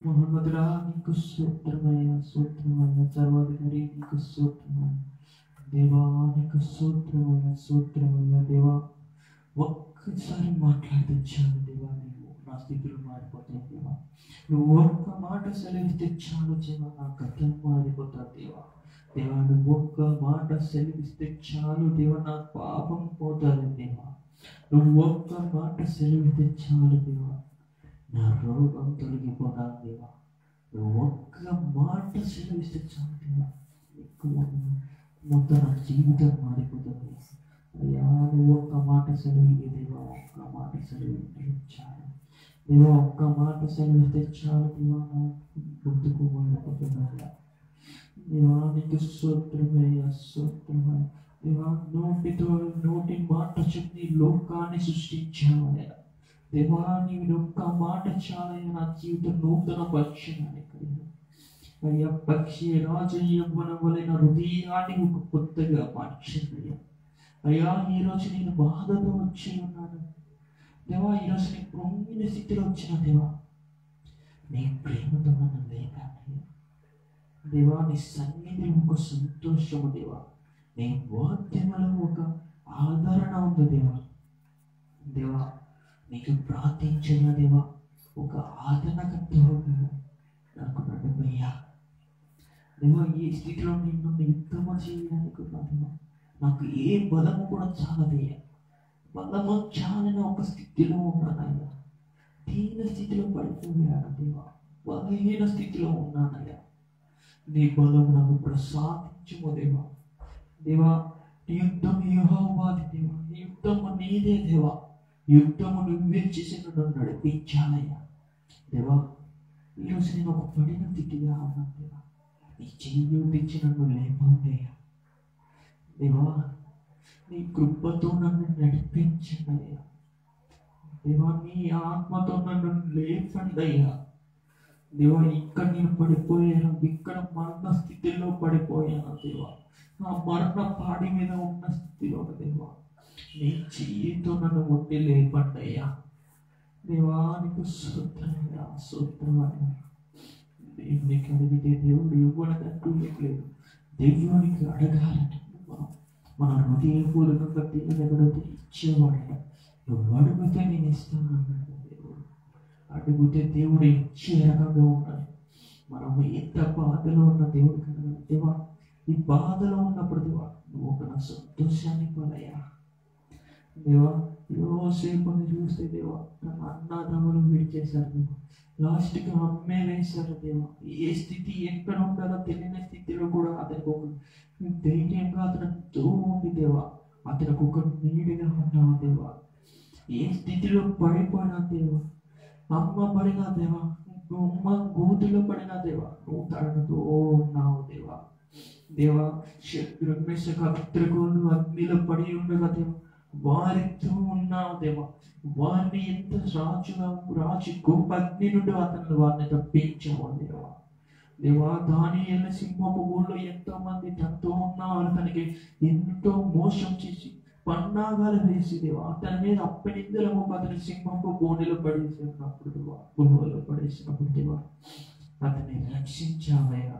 మహమ్మదురా నీకు సూత్రమయ్య సూత్రమయ్య సర్వాధికారి నీకు సూత్రమయ్య దేవా నీకు సూత్రమయ్య సూత్రమయ్య దేవా ఒక్కసారి మాట్లాడితే చాలు దేవా నీవు నా స్థితిలో మారిపోతావు దేవా నువ్వు ఒక్క మాట సెలవిస్తే చాలు దేవా నా గతం మారిపోతా దేవా దేవా నువ్వు ఒక్క మాట సెలవిస్తే చాలు దేవా నా పాపం పోతుంది దేవా నువ్వు ఒక్క మాట సెలవిస్తే చాలు దేవా నా రోగం తొలగిపోతా దేవా నువ్వు ఒక్క మాట సెలవిస్తే చాలు దేవా ఎక్కువ మొత్తం నా జీవితం మారిపోతుంది అయ్యా నువ్వు ఒక్క మాట సెలవు దేవా ఒక్క మాట సెలవు చాలు దేవా ఒక్క మాట సెలవిస్తే చాలు దేవా నా ముందుకు వెళ్ళిపోతున్నాయా దేవా నీకు సూత్రమయ్య సూత్రమయ్య దేవా నోటితో నోటి మాట చెప్పి లోకాన్ని సృష్టించావయ్యా దేవా నీవు ఒక్క మాట చాలయ్య నా జీవితం నూతన పక్షానికి అయ్యా పక్షి రాజు యవ్వనం వలన హృదయాన్ని ఒక కొత్తగా మార్చిందయ్యా అయ్యా ఈ రోజు నేను బాధతో వచ్చి ఉన్నాను దేవా ఈ రోజు నేను కృంగిన స్థితిలో వచ్చిన దేవా నీ ప్రేమతో నన్ను లేపానయ్యా దేవా నీ సన్నిధి ఒక సంతోషము దేవా నీ వాద్యములో ఒక ఆదరణ ఉంది దేవా దేవా నీకు ప్రార్థించిన దేవా ఒక ఆదరణకర్తవుగా నాకు నడుమయ్యా దేవా ఈ స్థితిలో నిన్ను యుద్ధము చేయడానికి దేవా నాకు ఏ బలము కూడా చాలదయ్యా బలము చాలని ఒక స్థితిలో ఉన్నానయ్యా దీన స్థితిలో పడిపోయాను దేవా బలహీన స్థితిలో ఉన్నానయ్యా నీ బలం నాకు ప్రసాదించుము దేవా దేవా నీ యుద్ధం యెహోవాది దేవా నీ యుద్ధము నీదే దేవా యుద్ధము నువ్వే చేసి నన్ను నడిపించాలయ్యా దేవా ఈరోజు నేను ఒక పడిన స్థితిగా ఉన్నాను దేవా నీ చెయ్యి తెచ్చి నన్ను లేపండియ్యా దేవా నీ కృపతో నన్ను నడిపించండి అయ్యా దేవా నీ ఆత్మతో నన్ను లేపండి అయ్యా దేవా ఇక్కడ నేను పడిపోయాను ఇక్కడ మరణ స్థితిలో పడిపోయాను దేవా ఆ మరణ పాడి మీద ఉన్న స్థితిలో దేవా నీ చెయ్యితో నన్ను ముట్టి లేపండి అయ్యా దేవా నీకు సూత్రమయ్యా సూత్రమయ్యా దేవునికి అడిగితే దేవుడు ఇవ్వనదంటూ ఏం లేదు దేవునికి అడగాలని మనం మన హృదయపూర్వకంగా దేవుని అడిగితే ఇచ్చేవాడు నువ్వు అడిగితే నేను ఇస్తాను అన్నాడు దేవుడు అడిగితే దేవుడు ఇచ్చే రకంగా ఉన్నాడు మనం ఎంత బాధలో ఉన్న దేవుడు కదా దేవా ఈ బాధలో ఉన్నప్పుడు దేవా నువ్వు ఒక నా సంతోషాన్ని పోలయ్యా దేవా యోసేపుని చూస్తే దేవా తన అన్నదమ్ములు విడిచేశారు దేవా లాస్ట్కి అమ్మే వేశారు దేవా ఏ స్థితి ఎక్కడ ఉండాలో తెలియని స్థితిలో కూడా అతనికి ఒక ధైర్యంగా అతను ఉంది దేవా అతనికి ఒక నీడిగా ఉన్నావు దేవా ఏ స్థితిలో పడిపోయినా దేవా అమ్మ పడినా దేవా అమ్మ గోతిలో పడినా దేవా నువ్వు తడనతో ఉన్నావు దేవా దేవా శత్రుమేష కత్రికోలు అగ్నిలో పడి ఉండగా దేవా వారితో ఉన్నావు దేవా వారిని ఎంత రాజుగా రాజు గొప్ప అగ్ని నుండి అతను వారిని తప్పించావు దేవా దేవా దాని సింహపు ఊళ్ళో ఎంతో మంది తనతో ఉన్నారు తనకి ఎంతో మోసం చేసి పన్నాగాలు వేసి దేవా అతని మీద అప్పనిందలము అతని సింహపు బోనిలో పడేసినప్పుడు దేవా గుహలో పడేసినప్పుడు దేవా అతన్ని రక్షించావయ్యా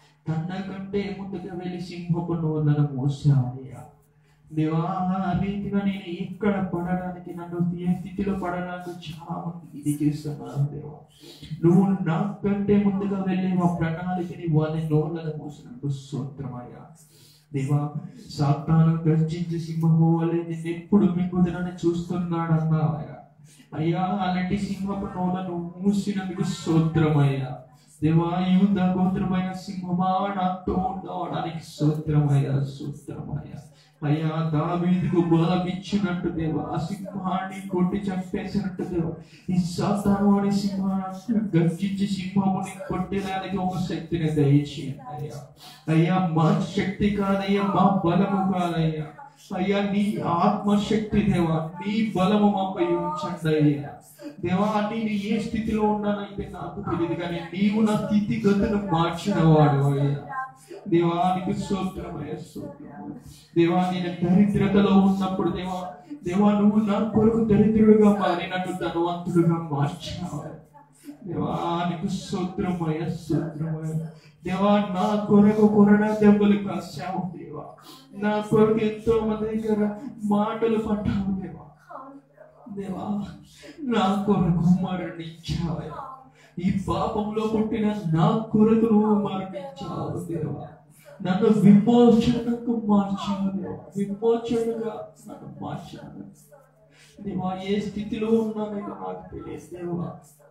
తన కంటే ముందుగా వెళ్ళి సింహపు నోళ్ళను మోసావయ్యా దేవా ఆ రీతిగా నేను ఎక్కడ పడడానికి నన్ను ఏ స్థితిలో పడడానికి చాలా మంది ఇది చేస్తున్నారు దేవా నువ్వు నాకంటే ముందుగా వెళ్ళి మా ప్రణాళికని వాళ్ళ నోళ్ళను మోసినట్టు సూత్రమయ్యా దేవా సాతాను గర్జించి సింహము వలె నిన్ను ఎప్పుడు మింగుదనని చూస్తున్నాడు అన్నావయ్యా అయ్యా అలాంటి సింహపు నోళ్ళను మూసినందుకు సూత్రమయ్యా దేవా యూద గోత్రమైన సింహమా నాతో ఉండవడానికి సూత్రమయ్యా సూత్రమయ్యా అయ్యా దావీదుకు బలం ఇచ్చినట్టు దేవా ఆ సింహాన్ని కొట్టి చంపేసినట్టు దేవా ఈ సాతాను అనే సింహాన్ని గర్జించి సింహముని కొట్టడానికి ఒక శక్తిని దయచేయండి అయ్యా అయ్యా మా శక్తి కాదయ్యా మా బలము కాదయ్యా అయ్యా నీ ఆత్మశక్తి దేవా నీ బలము మాపై ఉంచండి అయ్యా దేవా నేను ఏ స్థితిలో ఉన్నానైతే నాకు తెలియదు కానీ నీవు నా స్థితిగతులు మార్చిన వాడు అయ్యా దేవానికి స్తోత్రమయ్య స్తోత్రం దేవా నేను దరిద్రతలో ఉన్నప్పుడు దేవా దేవా నువ్వు నా కొరకు దరిద్రుడుగా మారి నన్ను ధనవంతుడుగా మార్చావు దేవానికి సూత్రమయ సూత్రమయ దేవా నా కొరకు కొరడ దెబ్బలు కాసావు దేవా నా కొరకు ఎంతో మంది దగ్గర మాటలు పట్టావు దేవా దేవా నా కొరకు మరణించావయ్యా ఈ పాపంలో పుట్టిన నా కొరకు నువ్వు మరణించావు దేవా నన్ను విమోచనకు మార్చావు దేవా విమోచనగా నన్ను మార్చావు దేవా ఏ స్థితిలో ఉన్నానో నాకు తెలియదు దేవా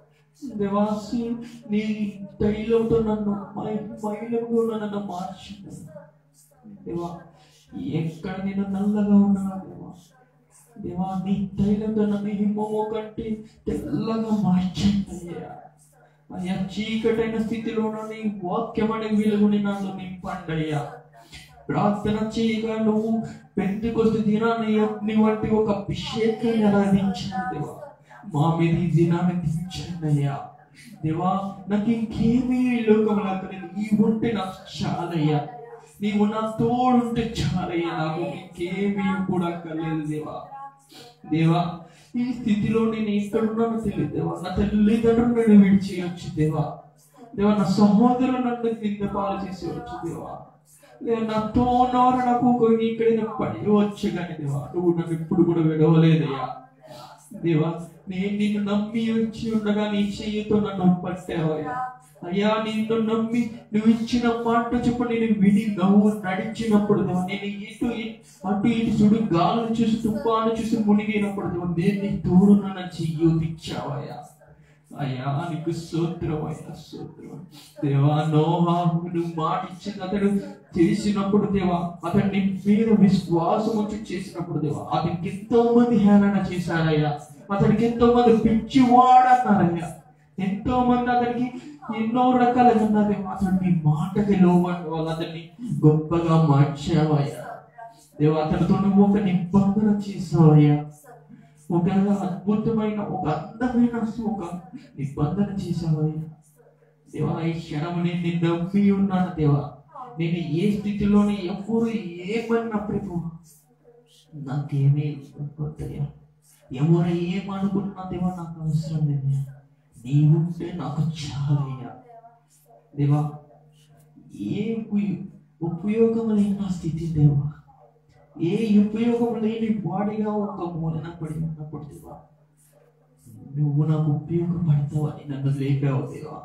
దేవాసి నీ తైలంతో నన్ను మై- మైలంలో నన్ను మార్చింది దేవా ఎక్కడ నేను నల్లగా ఉన్నానా దేవా దేవా నీ తైలంతో నన్ను హిమము కంటే తెల్లగా మార్చండి అయ్యా అయ్యా చీకటైన స్థితిలో నీ వాక్యం అనే వెలుగుని నన్ను నింపండి అయ్యా ప్రార్థన చేయగా నువ్వు పెందుకొస్తే దినాన్ని అగ్ని వంటి ఒక అభిషేకాన్ని ఆరాధించిన దేవా మా మీద ఈ దినాన్ని దించండి అయ్యా దేవా నాకు ఇంకేమీ ఈ లోకంలో అక్కర్లేదు ఈ ఉంటే నాకు చాలయ్యా నీవు నా తోడుంటే చాలయ్యా నాకు ఇంకేమీ కూడా అక్కర్లేదు దేవా దేవా ఈ స్థితిలో నేను ఎక్కడున్నానో తెలియదు దేవా నా తల్లిదండ్రులు నన్ను విడిచేయచ్చు దేవా దేవా నా సహోదరులు నన్ను కింద పాలు చేసేవచ్చు దేవా దేవా నా తోనోరు నాకు ఒక ఇక్కడ పడి వచ్చు కానీ దేవా నువ్వు నన్ను ఇప్పుడు కూడా విడవలేదయ్యా దేవా నేను నిన్ను నమ్మి వచ్చి ఉండగా నీ చెయ్యితో నన్ను పట్టావయ్యా అయ్యా నిన్ను నమ్మి నువ్వు ఇచ్చిన మాట చెప్పు నేను విని నవ్వు నడిచినప్పుడు దేవా నేను ఇటు ఇ- అటు ఇటు చూడు గాలను చూసి తుఫాను చూసి మునిగినప్పుడు దేవా నేను నీ తోడు నన్ను చెయ్యి ఇచ్చావయ్యా అయ్యా నీకు సూత్రం అయ్యా సూత్రం దేవా నోహాకు నువ్వు మాట ఇచ్చింది అతడు చేసినప్పుడు దేవా అతడు నీ మీద విశ్వాసం వచ్చి చేసినప్పుడు దేవా అతనికి ఎంతో మంది హేళన చేశారయ్యా అతడికి ఎంతో మంది పిచ్చివాడన్నారయ్యా ఎంతో మంది అతనికి ఎన్నో రకాలుగా అన్నారేమో అతడు నీ మాటకి లోబడి వాళ్ళు అతన్ని గొప్పగా మార్చావయ్యా దేవా అతడితో నువ్వు ఒక నిబంధన చేసావయ్యా ఒక అద్భుతమైన ఒక అందమైన ఒక నిబంధన చేసావయ్యా దేవా ఈ క్షణము నేను నిన్ను నమ్మి ఉన్నాను దేవా నేను ఏ స్థితిలోని ఎవరు ఏమన్నప్పుడు నాకేమీ వద్దయ్యా ఎవరు ఏమనుకున్నా దేవా నాకు అవసరం లేదు నీవుంటే నాకు చాలయ్యా దేవా ఏ ఉపయో- ఉపయోగం లేని నా స్థితి దేవా ఏ ఉపయోగం లేని వాడిగా ఒక మూలన పడి ఉన్నప్పుడు దేవా నువ్వు నాకు ఉపయోగపడతావని నన్ను లేపావు దేవా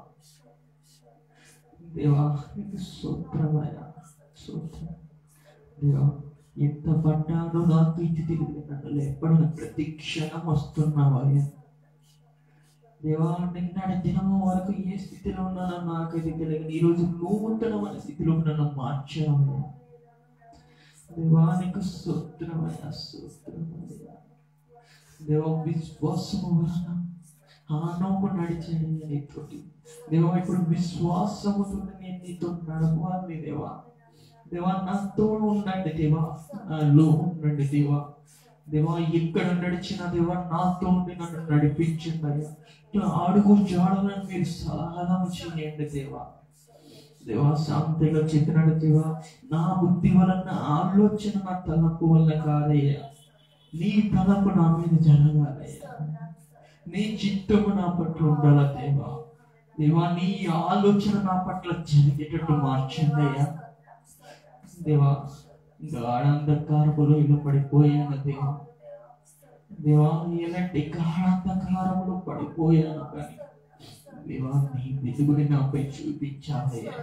దేవా నీకు సూత్రమయ సూత్రం దేవా ఎంత పడ్డానో నాకు ఇది తెలియదు నన్ను లేపడం ప్రతి క్షణం వస్తున్నావయ్యా దేవా నిన్నటి దినము వరకు ఏ స్థితిలో ఉన్నానో నాకైతే తెలియదు ఈ రోజు నూతనమైన స్థితిలో నన్ను మార్చావయ్యా దేవానికి స్తోత్రమయ్యా స్తోత్రమయ్యా దేవ విశ్వాసము వలన ఆనోకు నడిచాను నేను నీతోటి దేవా ఇప్పుడు విశ్వాసముతో నేను నీతో నడవాలి దేవా దేవా నాతో ఉండండి దేవా నాలో ఉండండి దేవా దేవా ఎక్కడ నడిచిన దేవా నాతో ఉండి నన్ను నడిపించండి అయ్యా నా అడుగు జాడలను మీరు సలహాలను చేయండి దేవా దేవా శాంతిలో చెప్పినాడు దేవా నా బుద్ధి వలన ఆలోచన నా తలపు వల్ల కాదయ్యా నీ తలపు నా మీద జరగాలయ్యా నీ చిత్తము నా పట్ల ఉండాల దేవా దేవా నీ ఆలోచన నా పట్ల జరిగేటట్టు మార్చండి అయ్యా దేవా గాఢంధకారములో ఇలా పడిపోయాను దేవా దేవా ఎలాంటి గాఢంధకారములో పడిపోయాను కానీ దేవా నీ వెలుగుని నాపై చూపించాలయ్యా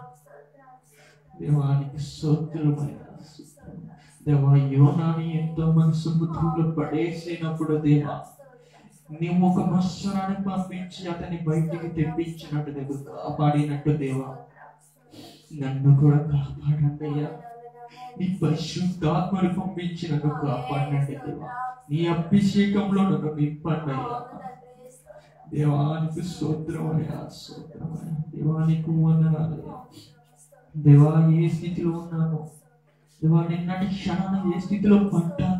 దేవానికి సోత్రమైన దేవా యోనాని ఎంతో మంది సముద్రంలో పడేసినప్పుడు దేవా నీవు ఒక మత్సరాన్ని పంపించి అతన్ని బయటికి తెప్పించినట్టు దేవు కాపాడినట్టు దేవా నన్ను కూడా కాపాడండి అయ్యా నీ పరిశుద్ధాత్మను పంపించి నన్ను కాపాడినండి దేవా నీ అభిషేకంలో నన్ను నింపండి అయ్యా దేవానికి స్తోత్రమయ్యా స్తోత్రమయ్యా దేవానికి వందనాలయ్యా దేవా ఏ స్థితిలో ఉన్నాను దేవా నిన్నటి క్షణాన ఏ స్థితిలో పడ్డాను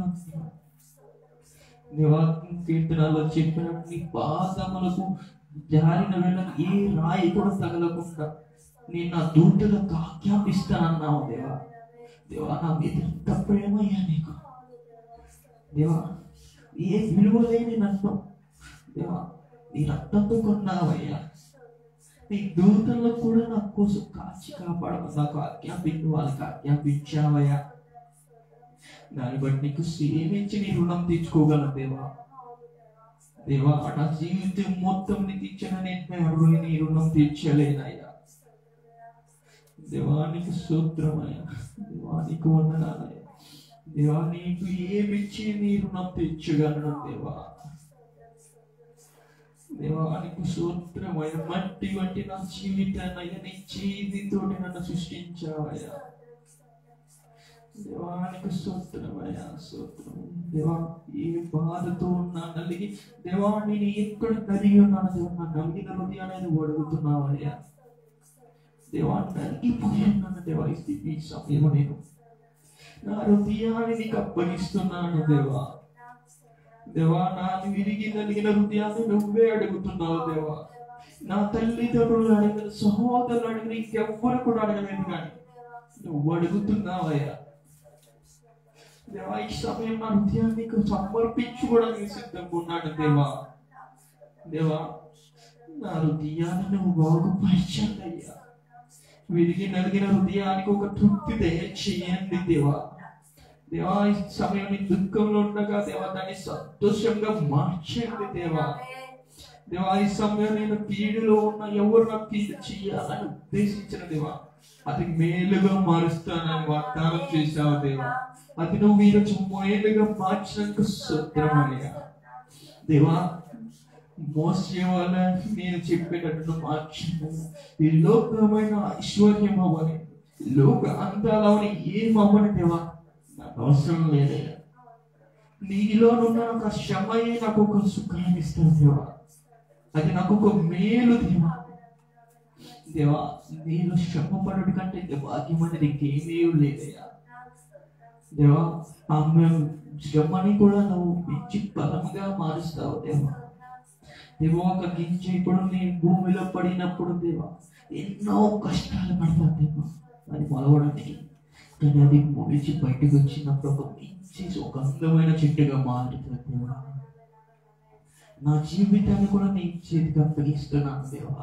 దేవా కీర్తనలో చెప్పిన నీ పాదములకు జారిన వేళ ఏ రాయి కూడా తగలకుండా నేను నా దూతలకు ఆజ్ఞాపిస్తానన్నావు దేవా దేవా నా మీద ఎంత ప్రేమయ్యా నీకు దేవా ఏ విలువ లేని నన్ను దేవా నీ రక్తంతో కొన్నావయ్యా నీ దూతల్లో కూడా నా కోసం కాచి కాపాడమని నాకు ఆజ్ఞాపించి వాళ్ళకి ఆజ్ఞాపించావయ్యా దాన్ని బట్టి నీకు సేవించి నీ రుణం తీర్చుకోగలను దేవా దేవా నా జీవితం మొత్తం నీకు ఇచ్చిన నేను నీ రుణం తీర్చలేనయ్యా దేవానికి సూత్రమయ్యా దేవానికి వందనాలయ్యా దేవా నీకు ఏమిచ్చి నీ రుణం తీర్చగలను దేవా దేవానికి సూత్రమైన మట్టి వంటి నా జీవితాన్ని అయ్యా నీ చేతితోటి నన్ను సృష్టించావయ్యా దేవానికి సూత్రమయ్యా సూత్రం దేవా ఏ బాధతో ఉన్నా నలిగి దేవా నేను ఎక్కడ కలిగి ఉన్నాను దేవా నా నలిగిన హృదయాన్ని అడుగుతున్నావయ్యా దేవా నలిగిపోయి ఉన్నాను దేవా ఈ స్థితి ఈ సమయం నేను నా హృదయాన్ని నీకు అప్పగిస్తున్నాను దేవా దేవా నా విరిగి నలిగిన హృదయాన్ని నువ్వే అడుగుతున్నావు దేవా నా తల్లిదండ్రులు అడిగిన సహోదరులు అడిగిన ఇంకెవ్వరు కూడా అడగలేదు కానీ నువ్వు అడుగుతున్నావయ్యా దేవా ఈ సమయం నా హృదయాన్ని నీకు సమర్పించుకోవడానికి సిద్ధంగా ఉన్నాడు దేవా దేవా నా హృదయాన్ని నువ్వు బాగుపరచండి అయ్యా విరిగి నలిగిన హృదయానికి ఒక తృప్తి దయచేయండి దేవా దేవా ఈ సమయం నీ దుఃఖంలో ఉండగా దేవా దాన్ని సంతోషంగా మార్చండి దేవా దేవా ఈ సమయం నేను కీడులో ఉన్న ఎవరు నాకు కీడు చేయాలని ఉద్దేశించిన దేవా అది మేలుగా మారుస్తానని వాగ్దానం చేశావు దేవా అది నువ్వు ఈరోజు మేలుగా మార్చినందుకు సూత్రమయ్యా దేవా మోసే వాళ్ళ నేను చెప్పేటట్టు మార్చింది ఈ లోకమైన ఐశ్వర్యం అవ్వని లోక అందాలని ఏం అవ్వని దేవా నాకు అవసరం లేదయ్యా నీలోనున్న ఒక శ్రమయే నాకు ఒక సుఖాన్ని ఇస్తాను దేవా అది నాకు ఒక మేలు దేవా దేవా నేను శ్రమ పడుడు కంటే ఇంకా భాగ్యం అనేది ఇంకేమీ లేదయ్యా దేవా ఆమె శ్రమని కూడా నువ్వు ఇచ్చి బలముగా మారుస్తావు దేవా దేవా ఒక గింజ ఇప్పుడు నీ భూమిలో పడినప్పుడు దేవా ఎన్నో కష్టాలు పడతాను దేవా అది మొలవడానికి కానీ అది మొలిచి బయటకు వచ్చినప్పుడు ఒక మంచి ఒక అందమైన చెట్టుగా మారుతుంది దేవా నా జీవితాన్ని కూడా నీ చేతికి అప్పగిస్తున్నాను దేవా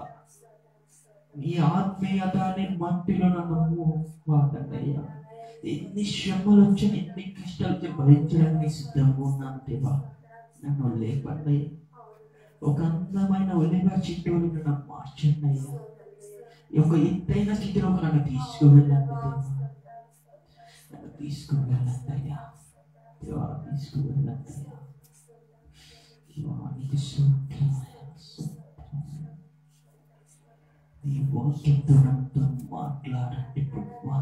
నీ ఆత్మీయత అనే మట్టిలో నన్ను వాడండి అయ్యా ఎన్ని శ్రమలు వచ్చి ఎన్ని కష్టాలు వచ్చి భరించడానికి సిద్ధంగా ఉన్నాను దేవా నన్ను లేపండి ఒక అందమైన ఒలిగా చిట్టోలు నన్ను మార్చండి అయ్యా ఈ ఒక ఎత్తైన స్థితిలోకి నన్ను తీసుకువెళ్ళండి దేవా నన్ను తీసుకువెళ్ళండి అయ్యా దేవా తీసుకువెళ్ళండి అయ్యా దేవా నీకు స్తోత్రమయ్యా, స్తోత్రమయ్యా. నీ వాక్యంతో నాతో మాట్లాడండి ప్రభువా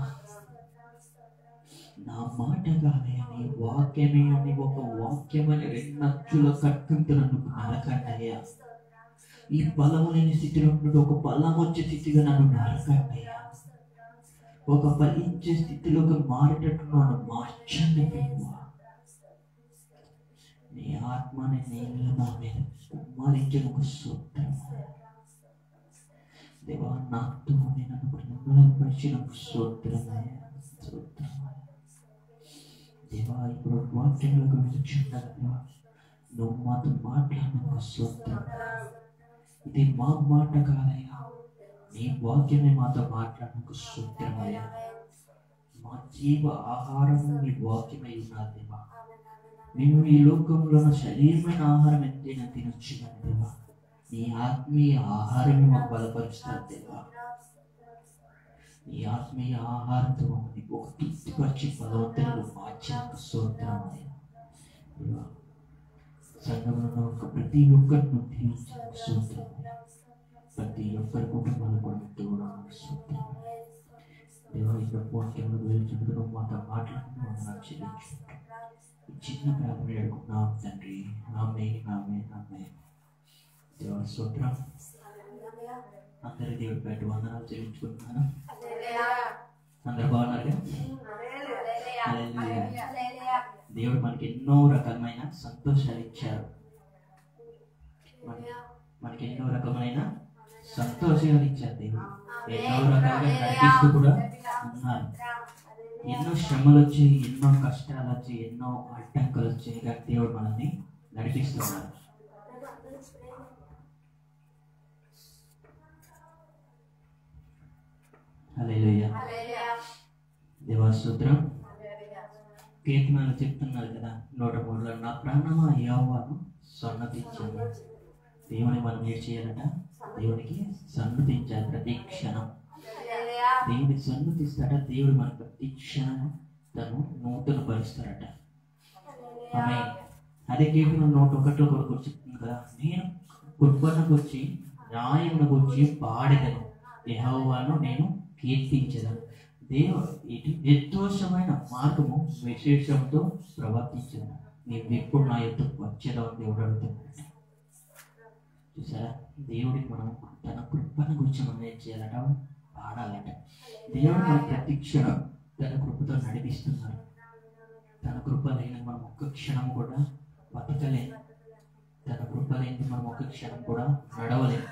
నా మాట కాదయ్యా నీ వాక్యమే అని ఒక వాక్యమని రెండు అచ్చుల కట్టుకుంటూ నన్ను నరకండి అయ్యా ఈ బలము లేని స్థితిలో నుండి ఒక బలం వచ్చే స్థితిగా నన్ను నరకండి అయ్యా ఒక ఫలించే స్థితిలోకి మారేటట్టు నన్ను మార్చండి ప్రభువా నీ ఆత్మని నేను నా మీద కుమ్మరించిన ఒక సూత్రం దేవా నాతో నేను నిర్మలపరిచిన ఒక సూత్రమయ్య సూత్రమయ్య దేవా ఇప్పుడు వాక్యంలోకి వెళ్తుండగా దేవా నువ్వు మాతో మాట్లాడిన ఒక సూత్రం ఇది మా మాట కాదయ్యా నీ వాక్యమే మాతో మాట్లాడిన ఒక సూత్రమయ్యా మా జీవ ఆహారము నీ వాక్యమై ఉన్నది దేవా మేము ఈ లోకంలో ఉన్న శరీరమైన ఆహారం ఎంతైనా తినొచ్చు కానీ దేవా నీ ఆత్మీయ ఆహారమే మాకు బలపరుస్తారు దేవా నీ ఆత్మీయ ఆహారంతో మమ్మల్ని ఒక తృప్తిపరిచి బలవంతులను మార్చినందుకు స్తోత్రమయ్యా దేవా సంఘంలో ఉన్న ఒక ప్రతి ఒక్కరిని దీవించిన స్తోత్రమయ్యా ప్రతి ఒక్కరి కుటుంబాలు కూడా తోడు స్తోత్రం దేవా ఇక్కడ వాక్యంలో వెళ్తున్నది నువ్వు మాతో మాట్లాడుతున్నావు నాకు చెల్లించుకుంటాం ఈ చిన్న ప్రార్థన వేడుకున్నాం తండ్రి ఆమె ఆమె ఆమె దేవా స్తోత్రం అందరి దేవుడి పేట వందనాలు చెల్లించుకుంటున్నాను అందరు బాగున్నారు దేవుడు మనకి ఎన్నో రకమైన సంతోషాలు ఇచ్చారు మన- మనకి ఎన్నో రకమైన సంతోషాలు ఇచ్చారు దేవుడు ఎన్నో రకాలుగా నడిపిస్తూ కూడా ఉన్నారు ఎన్నో శ్రమలు వచ్చి ఎన్నో కష్టాలు వచ్చి ఎన్నో అడ్డంకులు వచ్చి కానీ దేవుడు మనల్ని నడిపిస్తున్నారు సూత్రం కీర్తనలు చెప్తున్నారు కదా నూట మూడులో నా ప్రాణమా యవ్వాను సన్నతించాను దేవుని మనం ఏం చేయాలట దేవునికి సన్నతించాలి ప్రతి క్షణం దేవునికి సన్నతిస్తాడ దేవుడు మన ప్రతి క్షణం తను నూతన పరుస్తాడట ఆమె అదే కీర్తన నూట ఒకటిలో కొరకు చెప్తుంది కదా నేను కుర్బనకు వచ్చి న్యాయమునకు వచ్చి పాడేదను యెహోవాను నేను కీర్తించదను దేవ ఇటు నిర్దోషమైన మార్గము విశేషంతో ప్రవర్తించను నీవు ఎప్పుడు నా యొక్క వచ్చేదా దేవుడు అడుగుతున్నాడు చూసారా దేవుడికి మనం తన కృపను గురించి మనం ఏం చేయాలట పాడాలట దేవుడు మన ప్రతి క్షణం తన కృపతో నడిపిస్తున్నాడు తన కృప లేని మనం ఒక్క క్షణం కూడా బతకలేం తన కృప లేని మనం ఒక్క క్షణం కూడా నడవలేం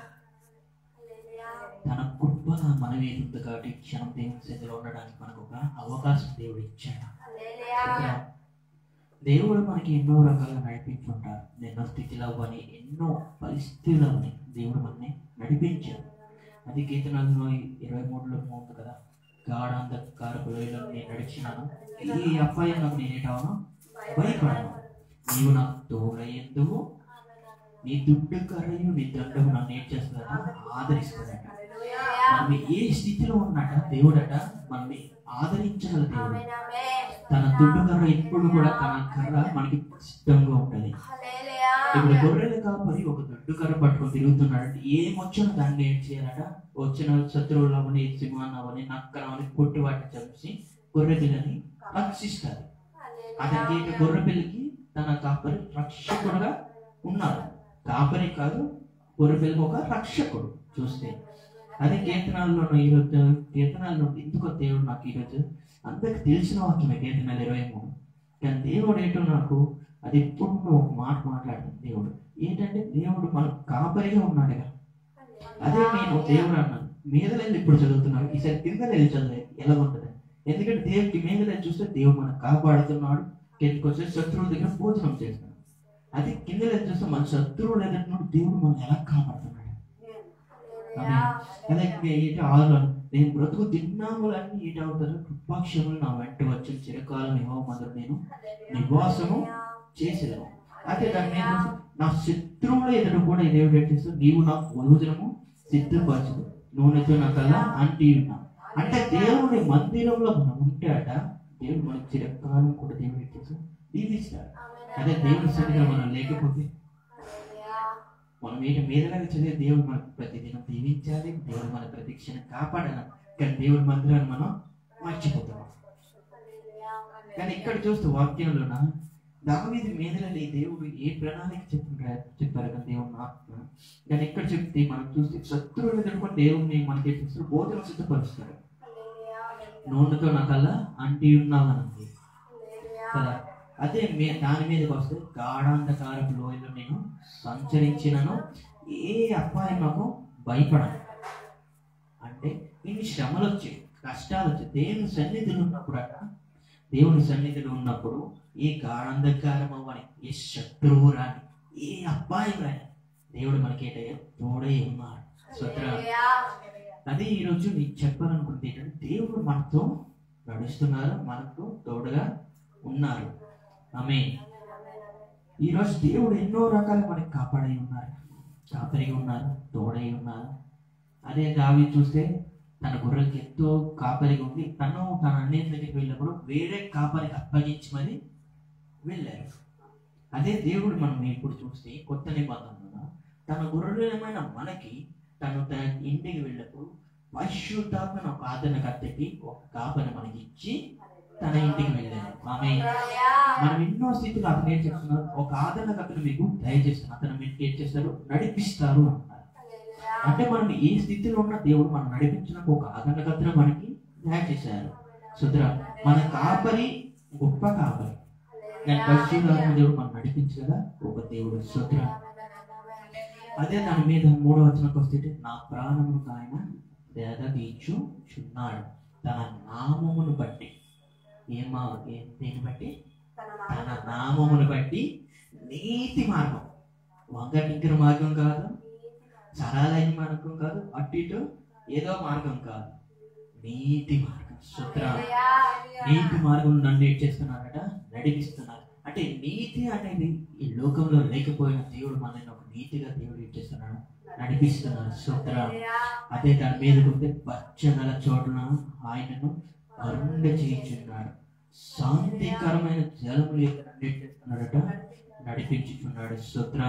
తన కృప మన మీద ఉంది కాబట్టి ఈ క్షణం దేవుని సన్నిధిలో ఉండడానికి మనకు ఒక అవకాశం దేవుడు ఇచ్చాడు ఇక్కడ దేవుడు మనకి ఎన్నో రకాలుగా నడిపించుంటారు ఎన్నో స్థితిలో అని ఎన్నో పరిస్థితుల్లో అని దేవుడు మనని నడిపించాడు అది కీర్తనలో ఇరవై మూడులో ఉంది కదా గాఢాంధకారపు లోయలో నేను నడిచినాను ఈ అబ్బాయి నాకు నేనేటాను భయపడను నీవు నాకు తోడయ్యేందుకు నీ దుడ్డు కర్రయు నీ దండము నన్ను ఏం చేస్తుందట ఆదరిస్తుందట మనం ఏ స్థితిలో ఉన్నట దేవుడట మనల్ని ఆదరించగల దేవుడు తన దుడ్డు కర్ర ఎప్పుడు కూడా తన కర్ర మనకి సిద్ధంగా ఉంటది ఇప్పుడు గొర్రెల కాపరి ఒక దొడ్డు కర్ర పట్టుకొని తిరుగుతున్నాడు ఏమొచ్చిన దాన్ని ఏం చేయాలట వచ్చిన శత్రువులు అవని సింహాన్ని అవని నక్కనవని కొట్టి వాటిని చంపి గొర్రె పిల్లని రక్షిస్తారు అతనికి ఇక గొర్రె పిల్లకి తన కాపరి రక్షకుడుగా ఉన్నారు కాపరి కాదు గొర్రె పిల్లకి ఒక రక్షకుడు చూస్తే అదే కీర్తనాల్లో ఈరోజు కీర్తనాల్లో ఎందుకో దేవుడు నాకు ఈరోజు అందరికి తెలిసిన వాక్యమే కీర్తనాలు ఇరవై మూడు కానీ దేవుడు ఏంటో నాకు అది ఎప్పుడు నువ్వు ఒక మాట మాట్లాడుతుంది దేవుడు ఏంటంటే దేవుడు మన కాపరిగా ఉన్నాడుగా అదే నేను దేవుడు అన్నాను మీద వెళ్ళి ఇప్పుడు చదువుతున్నాను ఈసారి కింద వెళ్ళి చదివే ఎలా ఉంటుంది ఎందుకంటే దేవుడికి మీద వెళ్ళి చూస్తే దేవుడు మనం కాపాడుతున్నాడు కిందకి వచ్చే శత్రువుల దగ్గర భోజనం చేస్తున్నాడు అది కింద వెళ్ళి చూస్తే మన శత్రువులు ఎదుర్కొన్నాడు దేవుడు మనం ఎలా కాపాడుతున్నాడు అదే ఏంటి ఆరు నేను బ్రతుకు దిన్నాములన్నీ ఈటవుతారు కృపాక్షములు నా వెంట వచ్చిన చిరకాలం ఇవ్వమందరు నేను నివాసము చేసేదాను అయితే దాన్ని నేను నా శత్రువుల ఎదురు కూడా దేవుడు ఏం చేస్తాడు నీవు నా భోజనము సిద్ధపరచదు నూనెతో నా కల్లా అంటి ఉన్నా అంటే దేవుని మందిరంలో మనం ఉంటే అట దేవుడు మనకి చిరకాలం కూడా దేవుడు ఏం చేస్తాడు దీవిస్తాడు అదే దేవుని సన్నిధిలో మనం లేకపోతే మనం ఏంటి మీదలాగా చదివే దేవుడు మనకు ప్రతిదినం దీవించాలి దేవుడు మన ప్రతి క్షణం కాపాడాలి కానీ దేవుడి మందిరాన్ని మనం మర్చిపోతున్నాం కానీ ఇక్కడ చూస్తే వాక్యంలోన దావీది మీదలని దేవుడు ఏ ప్రణాళిక చెప్పారు చెప్పారు కానీ దేవుని ఆత్మ కానీ ఇక్కడ చెప్తే మనం చూస్తే శత్రువులు ఎదుర్కొని దేవుడిని మనకి ఏం చేస్తారు భోజనం సిద్ధపరుస్తారు నూనెతో నాకల్లా అంటి ఉన్నామనంది కదా అదే మీ దాని మీదకి వస్తే గాఢాంధకారపు లోయలో నేను సంచరించినను ఏ అపాయం నాకు భయపడను అంటే ఇన్ని శ్రమలు వచ్చాయి కష్టాలు వచ్చాయి దేవుని సన్నిధిలో ఉన్నప్పుడు అట దేవుని సన్నిధిలో ఉన్నప్పుడు ఏ గాఢాంధకారం అవ్వని ఏ శత్రువు రాని ఏ అపాయం రాని దేవుడు మనకి ఏంటయ్యా తోడై ఉన్నాడు స్వత్ర అదే ఈరోజు నీకు చెప్పాలనుకుంటే ఏంటంటే దేవుడు మనతో నడుస్తున్నారు మనకు తోడుగా ఉన్నారు ఆమె ఈరోజు దేవుడు ఎన్నో రకాలు మనకి కాపాడై ఉన్నారు కాపరిగా ఉన్నారు తోడై ఉన్నారు అదే దావి చూస్తే తన గొర్రెలకి ఎంతో కాపరిగా ఉంది తను తన అన్నిటి దగ్గరికి వెళ్ళినప్పుడు వేరే కాపరికి అప్పగించి మరి వెళ్ళారు అదే దేవుడు మనం ఇప్పుడు చూస్తే కొత్త నిబంధనలో తన గొర్రెలమైన మనకి తను తన ఇంటికి వెళ్ళినప్పుడు పరిశుద్ధాత్మను ఒక ఆదరణకర్తకి ఒక కాపని మనకి ఇచ్చి తన ఇంటికి వెళ్ళారు ఆమె మనం ఎన్నో స్థితిలో అతను ఏం చేస్తున్నారు ఒక ఆదరణకర్తను మీకు దయచేస్తున్నారు అతను మీకు ఏం చేస్తారు నడిపిస్తారు అంటారు అంటే మనం ఏ స్థితిలో ఉన్న దేవుడు మనం నడిపించినప్పుడు ఒక ఆదరణకర్తను మనకి దయచేశారు సుద్ర మన కాపరి గొప్ప కాపరి నేను పరిశుద్ధాత్మ దేవుడు మనం నడిపించగల ఒక దేవుడు సుద్ర అదే దాని మీద మూడో వచనకు వస్తే నా ప్రాణమును ఆయన దేదీచు చున్నాడు తన నామమును బట్టి ఏమా ఏం దేని బట్టి తన నామమును బట్టి నీతి మార్గం వంగ టింకర మార్గం కాదు సరళైన మార్గం కాదు అటు ఇటు ఏదో మార్గం కాదు నీతి మార్గం స్తోత్ర నీతి మార్గం నన్ను ఏం చేస్తున్నారట నడిపిస్తున్నారు అంటే నీతి అనేది ఈ లోకంలో లేకపోయిన దేవుడు మనల్ని ఒక నీతిగా దేవుడు ఏం చేస్తున్నాడు నడిపిస్తున్నాడు స్తోత్ర అదే దాని మీదకి వస్తే పచ్చగల చోట్ల ఆయనను అరుండ చేయించున్నాడు శాంతికరమైన జలములు యొక్క ఏం చేస్తున్నాడట నడిపించుచున్నాడు స్తోత్ర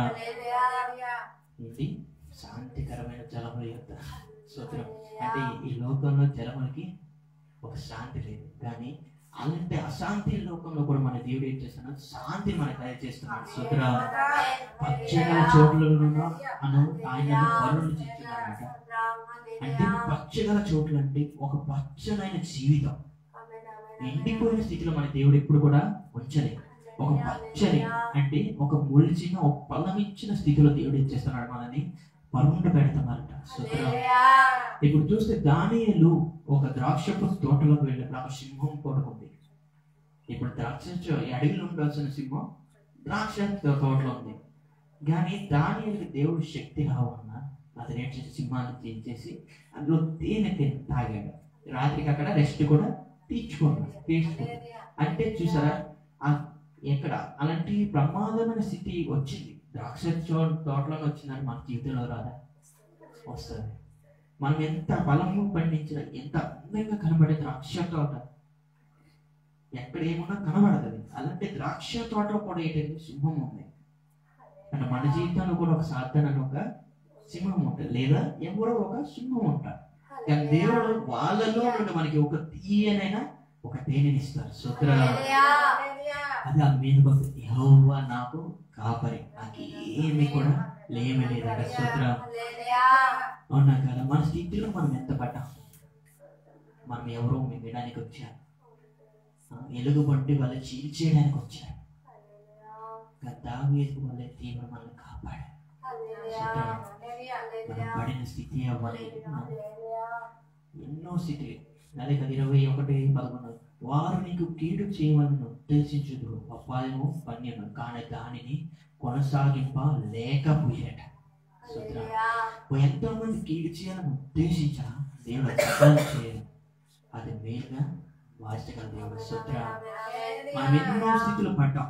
ఏంటి శాంతికరమైన జలముల యొక్క స్తోత్రం అంటే ఈ లోకంలో జలములకి ఒక శాంతి లేదు కానీ అలాంటి అశాంతి లోకంలో కూడా మన దేవుడు ఏం చేస్తున్నాడు శాంతి మనకు దయచేస్తున్నాడు స్తోత్ర పచ్చగల చోట్లలో అను ఆయనను పరులు చేస్తున్నాడట అంటే పచ్చగల చోట్ల అంటే ఒక పచ్చనైన జీవితం ఎండిపోయిన స్థితిలో మన దేవుడు ఎప్పుడు కూడా ఉంచలేదు ఒక పచ్చని అంటే ఒక మొలిచిన ఒక ఫలం ఇచ్చిన స్థితిలో దేవుడు ఏం చేస్తున్నాడు మనల్ని పరుండ పెడుతున్నారట స్తోత్రం ఇప్పుడు చూస్తే దానియలు ఒక ద్రాక్షపు తోటలోకి వెళ్ళినప్పుడు ఒక సింహం పడుకుంది ఇప్పుడు ద్రాక్ష చో- ఈ అడవిలో ఉండాల్సిన సింహం ద్రాక్ష తో- తోటలో ఉంది కానీ దానియలకి దేవుడు శక్తి రావన్న అతను ఏం చేసి సింహాన్ని తీసేసి అందులో తేనె తిని తాగాడు రాత్రికి అక్కడ రెస్ట్ కూడా తీర్చుకున్నాడు తీసుకున్నాడు అంటే చూసారా ఆ ఎక్కడ అలాంటి ప్రమాదమైన స్థితి వచ్చింది ద్రాక్ష చో- తోటలోనే వచ్చిందని మన జీవితంలో రాదా వస్తుంది మనం ఎంత బలము పండించిన ఎంత అందంగా కనబడే ద్రాక్ష తోట ఎక్కడ ఏమున్నా కనబడదు అది. అలాంటి ద్రాక్ష తోటలో కూడా ఏంటంటే సింహం ఉంది అంటే మన జీవితంలో కూడా ఒక సాధన ఒక సింహం ఉంటుంది లేదా ఎవరో ఒక సింహం ఉంటారు కానీ దేవుడు వాళ్ళలో నుండి మనకి ఒక తీయనైనా ఒక తేనెని ఇస్తారు సుత్ర అది ఆ మీద భక్తి యెహోవా నాకు కాపరి నాకు ఏమి కూడా లేమి లేదట సుత్ర అవునా కదా మన స్థితిలో మనం ఎంత పడ్డాం మనం ఎవరో మింగడానికి వచ్చారు ఆ, ఎలుగు బంటి వల్ల చీల్చేయడానికి వచ్చారు కానీ దావీదు వల్ల దేవుడు మనల్ని కాపాడాడు మనం పడిన స్థితి అవ్వాలి ఎన్నో స్థితిలు అదే కదా ఇరవై ఒకటి పదకొండు వారు నీకు కీడు చేయవాలని ఉద్దేశించుదురు అపాయము పన్యము కానీ దానిని కొనసాగింప లేకపోయాట సుద్రా ఎంతో మంది కీడు చేయాలని ఉద్దేశించా దేవుడు సఫలం చేయాలి అది మేలుగా వార్చగల దేవుడు సుద్ర మనం ఎన్నో స్థితిలో పడ్డాం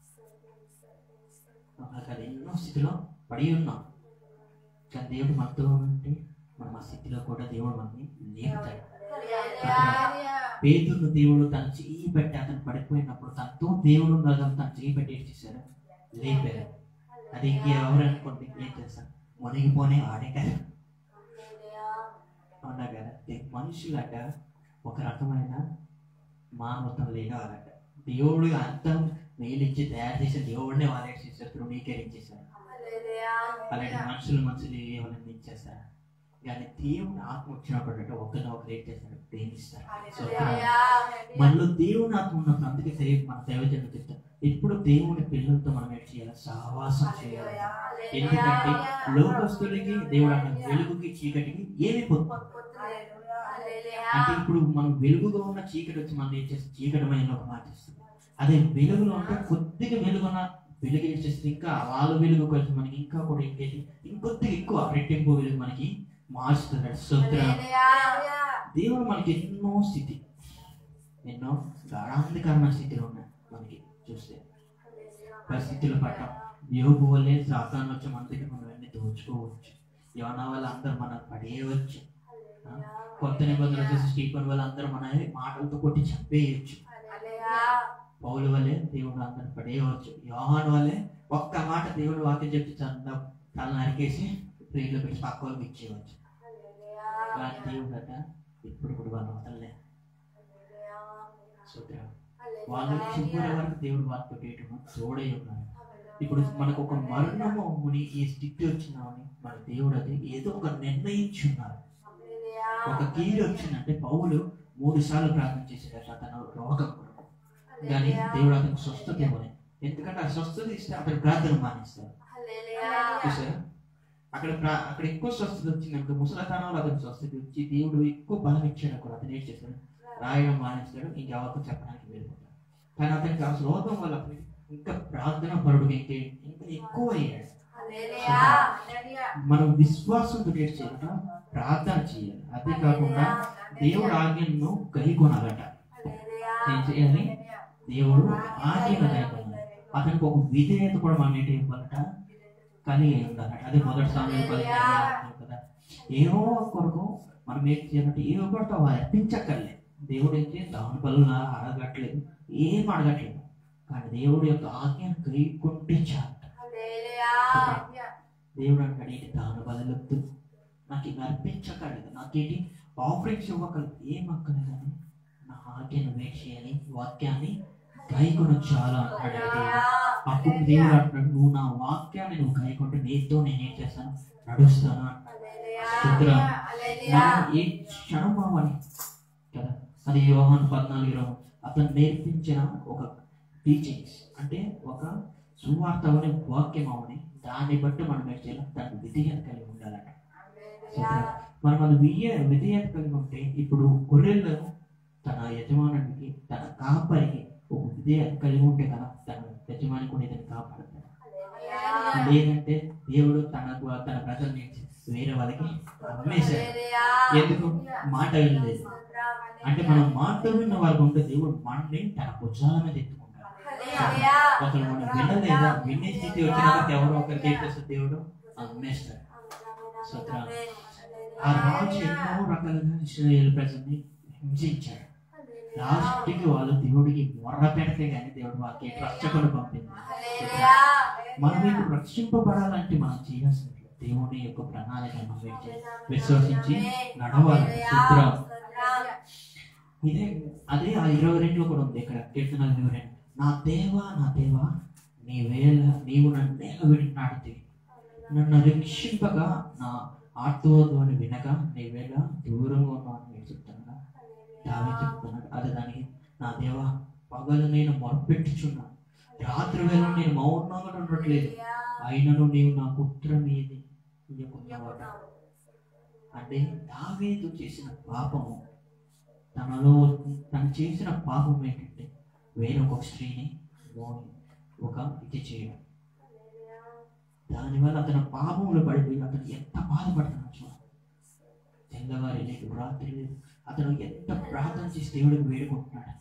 అవునా కదా ఎన్నో స్థితిలో పడి ఉన్నాం కానీ దేవుడు మనతో ఉంటే మనం ఆ స్థితిలో కూడా దేవుడు మనల్ని లేపుతాడు పేతురు దేవుడు తన చెయ్యి పెట్టి అతను పడిపోయినప్పుడు తనతో దేవుడు ఉండగా తన చెయ్యి పెట్టి ఏం చేశాడు లేపారు అది ఇంకెవరు అనుకోండి ఏం చేస్తాను మునిగిపోనే వాడే కదా అవునా కదా దే- మనుషులట ఒక రకమైన మానవత్వం లేని వాళ్ళట దేవుడు అంత మేలిచ్చి తయారు చేసిన దేవుడినే వాళ్ళే చేశారు తృణీకరించేశారు అలాంటి మనుషులు మనుషులు ఎవరైనా ఇచ్చేస్తారు కానీ దేవుని ఆత్మ వచ్చినప్పుడు ఒకరిని ఒకరు ఏం చేస్తారు ప్రేమిస్తారు సో మనలో దేవుని ఆత్మ ఉన్నప్పుడు అందుకే తెలియదు మన దైవజనులు చెప్తారు ఇప్పుడు దేవుని పిల్లలతో మనం ఏం చేయాలి సహవాసం చేయాలి ఎందుకంటే లోకస్తులకి దేవుడు అన్న వెలుగుకి చీకటికి ఏమి పొత్తు అంటే ఇప్పుడు మనం వెలుగుగా ఉన్న చీకటి వచ్చి మనం ఏం చేస్తుంది చీకటమైన ఒక మార్చేస్తుంది అదే వెలుగులో ఉంటే కొద్దిగా వెలుగున్న వెలుగు ఏం చేస్తుంది ఇంకా వాళ్ళ వెలుగు కలిసి మనకి ఇంకా కూడా ఇంకేంటి ఇంకొద్దిగా ఎక్కువ రెట్టింపు వెలుగు మనకి మార్చుతున్నాడు సూత్ర దేవుడు మనకి ఎన్నో స్థితి ఎన్నో గాఢాంధకరమైన స్థితిలో ఉన్నాయి మనకి చూస్తే పరిస్థితులు పట్టాం యోగు వల్లే సాతాను వచ్చి మన దగ్గర మనం అన్ని దోచుకోవచ్చు యోనా వల్ల అందరూ మన పడేయవచ్చు ఆ? కొత్త నిబంధనలు వచ్చేసి స్టీఫన్ వల్ల అందరూ మన మాటలతో కొట్టి చంపేయచ్చు పౌలు వల్లే దేవుడు అందరిని పడేయవచ్చు యోహాన్ వల్లే ఒక్క మాట దేవుడు వాక్యం చెప్తే చంద తల నరికేసి ప్రియులు పెట్టి పక్క వాళ్ళకి ఇచ్చేయవచ్చు కానీ దేవుడు అట ఇప్పుడు కూడా వాళ్ళు వదలలే సూత్రం వాళ్ళు చివరి వరకు దేవుడు వారితో చేయటం తోడై ఉన్నారు ఇప్పుడు మనకు ఒక మరణము ముని ఈ స్థితి వచ్చినామని మన దేవుడు అది ఏదో ఒక నిర్ణయించున్నారు ఒక కీడు వచ్చిందంటే పౌలు మూడు సార్లు ప్రార్థన చేసేటట్టు అతను రోగం కొరకు కానీ దేవుడు అతనికి స్వస్థత ఇవ్వలేదు ఎందుకంటే ఆ స్వస్థత ఇస్తే అతను ప్రార్థన మానేస్తారు చూసారా అక్కడ ప్రా- అక్కడ ఎక్కువ స్వస్థత వచ్చింది అనుకో ముసలతనంలో అతనికి స్వస్థత వచ్చి దేవుడు ఎక్కువ బలం ఇచ్చాడు అక్కడ అతను ఏం చేస్తాడు రాయడం మానేస్తాడు ఇంకెవరికి చెప్పడానికి వెళ్ళిపోతాడు కానీ అతనికి ఆ శ్లోకం వల్ల అతనికి ఇంకా ప్రార్థన పరుడు ఇంకా ఇంకా ఎక్కువ అయ్యాడు మనం విశ్వాసంతో ఏం చేయాలట ప్రార్థన చేయాలి అదే కాకుండా దేవుడు ఆజ్ఞలను గైకొనాలట ఏం చేయాలి దేవుడు ఆజ్ఞలు గైకొనాలి అతనికి ఒక విధేయత కూడా మనం ఏంటి ఇవ్వాలట కలిగి ఉండాలట అదే మొదటి సమయం కదా ఏవో కొరకు మనం ఏం చేయాలంటే ఏవో కొరకు అవి అర్పించక్కర్లేదు దేవుడు ఏం చేయాలి దాని బలులా అడగట్లేదు ఏం అడగట్లేదు కానీ దేవుడి యొక్క ఆజ్ఞను గైకుంటే చాలు దేవుడు అంటాడు ఏంటి దాని బదులొద్దు నాకు ఇవి అర్పించక్కర్లేదు నాకేంటి ఆఫరింగ్స్ ఇవ్వకలేదు ఏం అక్కర్లేదు కానీ నా ఆజ్ఞను వెయిట్ చేయాలి వాక్యాన్ని గైకొని చాలా అంటాడు దేవుడు. అప్పుడు దేవుడు అంటాడు నువ్వు నా వాక్యాన్ని నువ్వు గైకుంటే నీతో నేను ఏం చేస్తాను నడుస్తాను అంటాడు మనం ఏ క్షణం అవ్వాలి కదా అది యోహాన్ పద్నాలుగులో అతను నేర్పించిన ఒక టీచింగ్స్ అంటే ఒక సువార్త అనే వాక్యం అవని దాన్ని బట్టి మనం ఏం చేయాలి దానికి విధేయత కలిగి ఉండాలట మనం అది వియ విధేయత కలిగి ఉంటే ఇప్పుడు గొర్రెలను తన యజమానుడికి తన కాపరికి ఒక విధేయత కలిగి ఉంటే కదా తన యజమాని కూడా ఇతను కాపాడతాడు లేదంటే దేవుడు తనకు తన ప్రజల్ని వేరే వాళ్ళకి అమ్మేశాడు ఎందుకు మాట వినలేదు అంటే మనం మాట విన్న వాళ్ళకు ఉంటే దేవుడు మనల్ని తన భుజాల మీద ఎత్తుకుంటాడు ఒకరు మనం వినలేదా వినే స్థితి వచ్చినాక ఎవరో ఒకరికి ఏం చేస్తాడు దేవుడు అమ్మేస్తాడు స్తోత్రం. ఆ రాజు ఎన్నో రకాలుగా ఇస్రాయేల్ ప్రజల్ని హింసించాడు లాస్ట్ కి వాళ్ళు దేవుడికి మొర్ర పెడితే గానీ దేవుడు వాళ్ళకి రక్షకుడు పంపింది మనం ఇప్పుడు రక్షింపబడాలంటే మనం చేయాల్సింది దేవుని యొక్క ప్రణాళిక మనం విశ్వసించి నడవాలి శుద్రం ఇదే అదే ఆ ఇరవై రెండులో కూడా ఉంది ఇక్కడ కీర్తన ఇరవై రెండు నా దేవా నా దేవా నీ వేళ నీవు నన్ను నేల విడినాడితే నన్ను రక్షింపగా నా ఆర్తోధ్వని వినక నీ వేళ దూరంగా ఉన్నాను నేను చెప్తాను దావే చెప్తున్నాడు అది దానికి నా దేవా పగలు నేను మొరపెట్టుచున్నాను రాత్రి వేళ నేను మౌనంగా ఉండట్లేదు అయినను నీవు నాకు ఉత్తరం ఏది ఇయ్యకున్నావట అంటే దావేదు చేసిన పాపము తనలో తను చేసిన పాపం ఏంటంటే వేరొక స్త్రీని మోహి ఒక ఇది చేయడం దానివల్ల అతను పాపంలో పడిపోయి అతను ఎంత బాధపడుతున్నాడు చూడండి తెల్లవారి లేదు రాత్రి లేదు అతను ఎంత ప్రార్థన చేసి దేవుడికి వేడుకుంటున్నాడు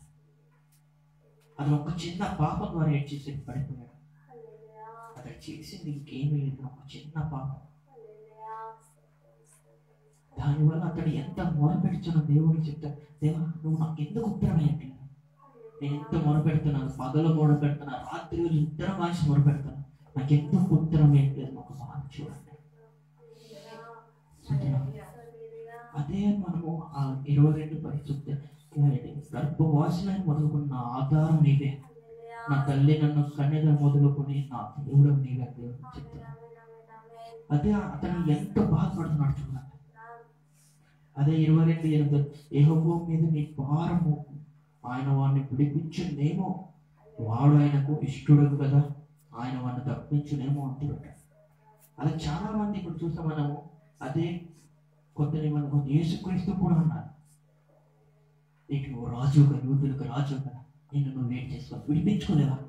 అతను ఒక చిన్న పాపం ద్వారా ఏడ్ చేసి పడిపోయాడు అతను చేసింది ఇంకేమీ లేదు ఒక చిన్న పాపం దానివల్ల అతడు ఎంత మొరపెడుతున్న దేవుడికి చెప్తా దేవా నువ్వు నాకు ఎందుకు ఉత్తరం వేయట్లేదు నేను ఎంత మొరపెడుతున్నాను పగలు మొరపెడుతున్నాను రాత్రి రోజు ఇద్దరం మనిషి మొరపెడుతున్నాను నాకు ఎందుకు ఉత్తరం వేయట్లేదు ఒక మాట చూడండి అదే మనము ఆ ఇరవై రెండు పరిస్థితి గర్భవాసిన మొదలుకున్న నా ఆధారం నీవే నా తల్లి నన్ను కన్నెగా మొదలుకొని నా దేవుడు నీవే అని దేవుడు చెప్తాను అదే అతను ఎంత బాధపడుతున్నాడు చూడండి అదే ఇరవై రెండు ఎనిమిది ఏహోబో మీద నీ భారము ఆయన వాడిని విడిపించునేమో వాడు ఆయనకు ఇష్టడు కదా ఆయన వాడిని తప్పించునేమో అంటున్నాడు అలా చాలా మంది ఇప్పుడు చూస్తే మనము అదే కొత్త నిబంధన యేసుక్రీస్తు కూడా అన్నారు నీకు నువ్వు రాజు కదా యూదులకు రాజు కదా నిన్ను నువ్వు ఏం చేసుకోవాలి విడిపించుకోలేవా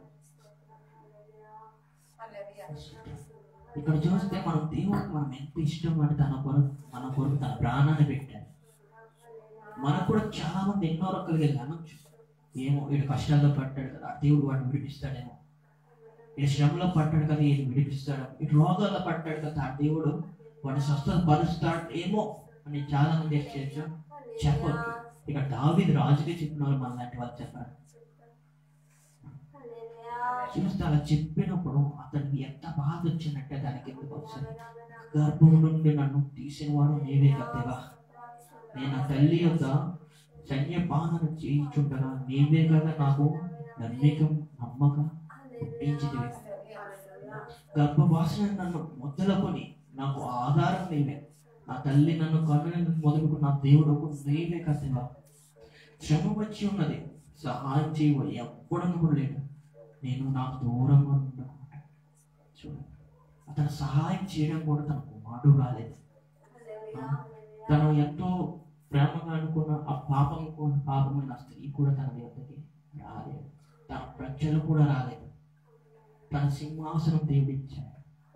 ఇక్కడ చూస్తే మనం దేవుడికి మనం ఎంత ఇష్టం అంటే తన కొరకు మన కొరకు తన ప్రాణాన్ని పెట్టాడు మనకు కూడా చాలా మంది ఎన్నో రకాలుగా అనొచ్చు ఏమో వీడు కష్టాల్లో పడ్డాడు కదా దేవుడు వాడిని విడిపిస్తాడేమో వీడు శ్రమలో పడ్డాడు కదా ఈయన విడిపిస్తాడు ఇటు రోగాల్లో పడ్డాడు కదా ఆ దేవుడు వాడిని స్వస్థత పరుస్తాడు ఏమో అని చాలా మంది ఏం చేయొచ్చు చెప్పొచ్చు ఇక దావీదు రాజుగా చెప్పిన వాళ్ళు మన లాంటి వాళ్ళు చెప్పారు చూస్తే అలా చెప్పినప్పుడు అతనికి ఎంత బాధ వచ్చినట్టే దానికి ఎందుకు వస్తుంది గర్భం నుండి నన్ను తీసిన వాడు నీవే కదేవా నేను ఆ తల్లి యొక్క సైన్యపాలన చేయించుండగా నీవే కదా నాకు నమ్మకం నమ్మక పుట్టించితివి గర్భవాసన నన్ను మొదలుకొని నాకు ఆధారం నీవే నా తల్లి నన్ను కన్ను మొదలుకు నా దేవుడు నీవే కదేవా శ్రమ వచ్చి ఉన్నది సహాయం చేయవ ఎప్పుడను కూడా లేడు నేను నాకు దూరంగా ఉండకుండా చూడండి అతను సహాయం చేయడం కూడా తనకు మాటు రాలేదు తను ఎంతో ప్రేమగా అనుకున్న ఆ పాపం కూడా పాపమైన స్త్రీ కూడా తన దగ్గరికి రాలేదు తన ప్రజలు కూడా రాలేదు తన సింహాసనం దేవుడిచ్చాడు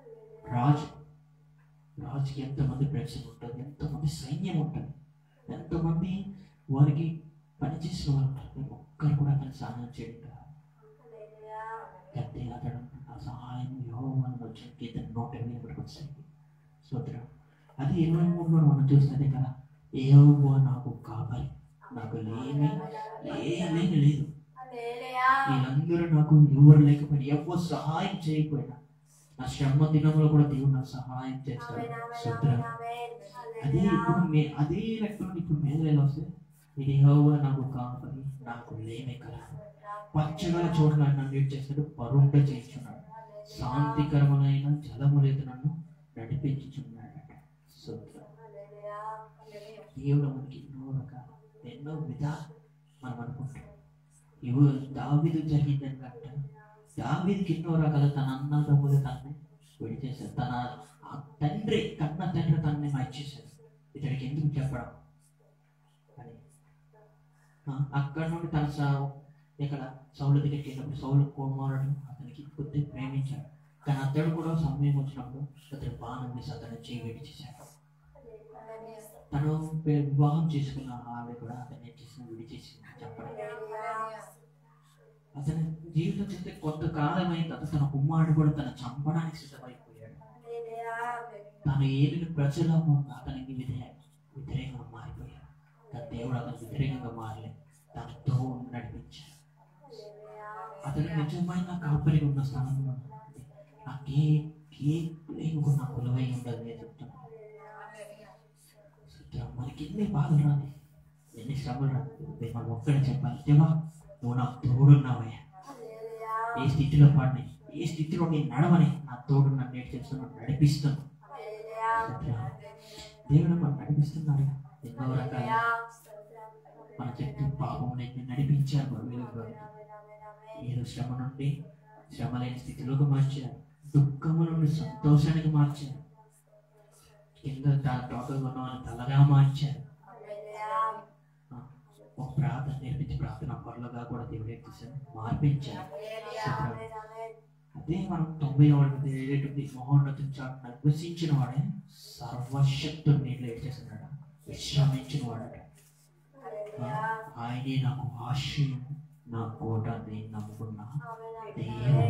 రాజు రాజుకి ఎంతమంది ప్రజలు ఉంటుంది ఎంతమంది సైన్యం ఉంటుంది ఎంతమంది వారికి పనిచేసిన వాళ్ళు ఉంటారు ఒక్కరు కూడా అతను సహాయం చేయడం కాదు. గట్టిగా అతడు ఆ సహాయం యోగం వచ్చిన కీర్తన నూట ఎనిమిది ఒకటికి వచ్చేసరికి స్తోత్రం అది ఇరవై మూడులో మనం చూస్తే కదా ఏవో నాకు కావాలి నాకు లేమి లేని లేదు వీళ్ళందరూ నాకు ఎవరు లేకపోయినా ఎవరు సహాయం చేయకపోయినా నా శ్రమ దినంలో కూడా దేవుడు నాకు సహాయం చేస్తాడు స్తోత్రం అదే ఇప్పుడు మే అదే లెక్కలో ఇప్పుడు మేలు ఎలా వస్తే ఇది యెహోవా నాకు కావాలి నాకు లేమే కదా పచ్చగా చోట్ల నన్ను నీట్ చేస్తాడు పరుండ చేయించున్నాడు శాంతికరమైన జలములైతే నన్ను నడిపించుచున్నాడట స్తోత్రం దేవుడు మనకి ఎన్నో రకాల ఎన్నో విధాలు మనం అనుకుంటాం ఇవి దావిదు జరిగిందని అంట దావిదికి ఎన్నో రకాల తన అన్నదమ్ములు తనని విడిచేశారు తన ఆ తండ్రి కన్న తండ్రి తనని మార్చేశారు ఇతడికి ఎందుకు చెప్పడం అని ఆ, అక్కడ నుండి తన సా ఇక్కడ సౌలు దగ్గరికి వెళ్ళినప్పుడు సౌలు కుమారుడు అతనికి కొద్ది ప్రేమించాడు కానీ అతడు కూడా సమయం వచ్చినప్పుడు అతడు బాణం వేసి అతను చేయి విడిచేశాడు తను పే- వివాహం చేసుకున్న ఆవిడ కూడా అతన్ని ఏం చేసిన విడిచేసి చెప్పడం అతని జీవితం చూస్తే కొంతకాలం అయిన తర్వాత తన కుమారుడు కూడా తన చంపడానికి సిద్ధమైపోయాడు తను ఏలిన ప్రజల ముందు అతనికి వ్యతిరేక వ్యతిరేకంగా మారిపోయాడు కానీ దేవుడు అతను వ్యతిరేకంగా మారలేదు తనతో నడిపించాడు అతను నిజమైన కాపరి ఉన్న స్థానంలో నాకే ఏ లేకుండా నా కొలువై ఉండదు నేను చెప్తున్నాను స్తోత్రం. మనకి ఎన్ని బాధలు రాదు ఎన్ని శ్రమలు రాదు నేను మనం ఒక్కడే చెప్పాలి దేవా నువ్వు నాకు తోడున్నావయ్యా ఏ స్థితిలో పడినాయి ఏ స్థితిలో నేను నడవని నా తోడు నన్ను నేటి చేస్తున్నాను నడిపిస్తాను స్తోత్రం. దేవుడు మనం నడిపిస్తున్నాడు ఎన్నో రకాల మన చెట్టు పాపం నేను నడిపించారు మన వెలుగులో ఏదో శ్రమ నుండి శ్రమ లేని స్థితిలోకి మార్చారు దుఃఖము నుండి సంతోషానికి మార్చారు కింద టోకలు ఉన్న వాళ్ళని తలగా మార్చారు ఆ, ఒక ప్రార్థన నేర్పించి ప్రార్థన పనులుగా కూడా దేవుడు ఏం చేశారు మార్పించారు అదే మనం తొంభై వాడికి ఏదైతుంది మహోన్నతం చాటు నిర్వసించిన వాడే సర్వశక్తుడు నీళ్ళు ఏం చేస్తున్నాడు విశ్రమించిన వాడట ఆ, ఆయనే నాకు ఆశ్రయం నా కోట నేను నమ్ముకున్నా దేవుడు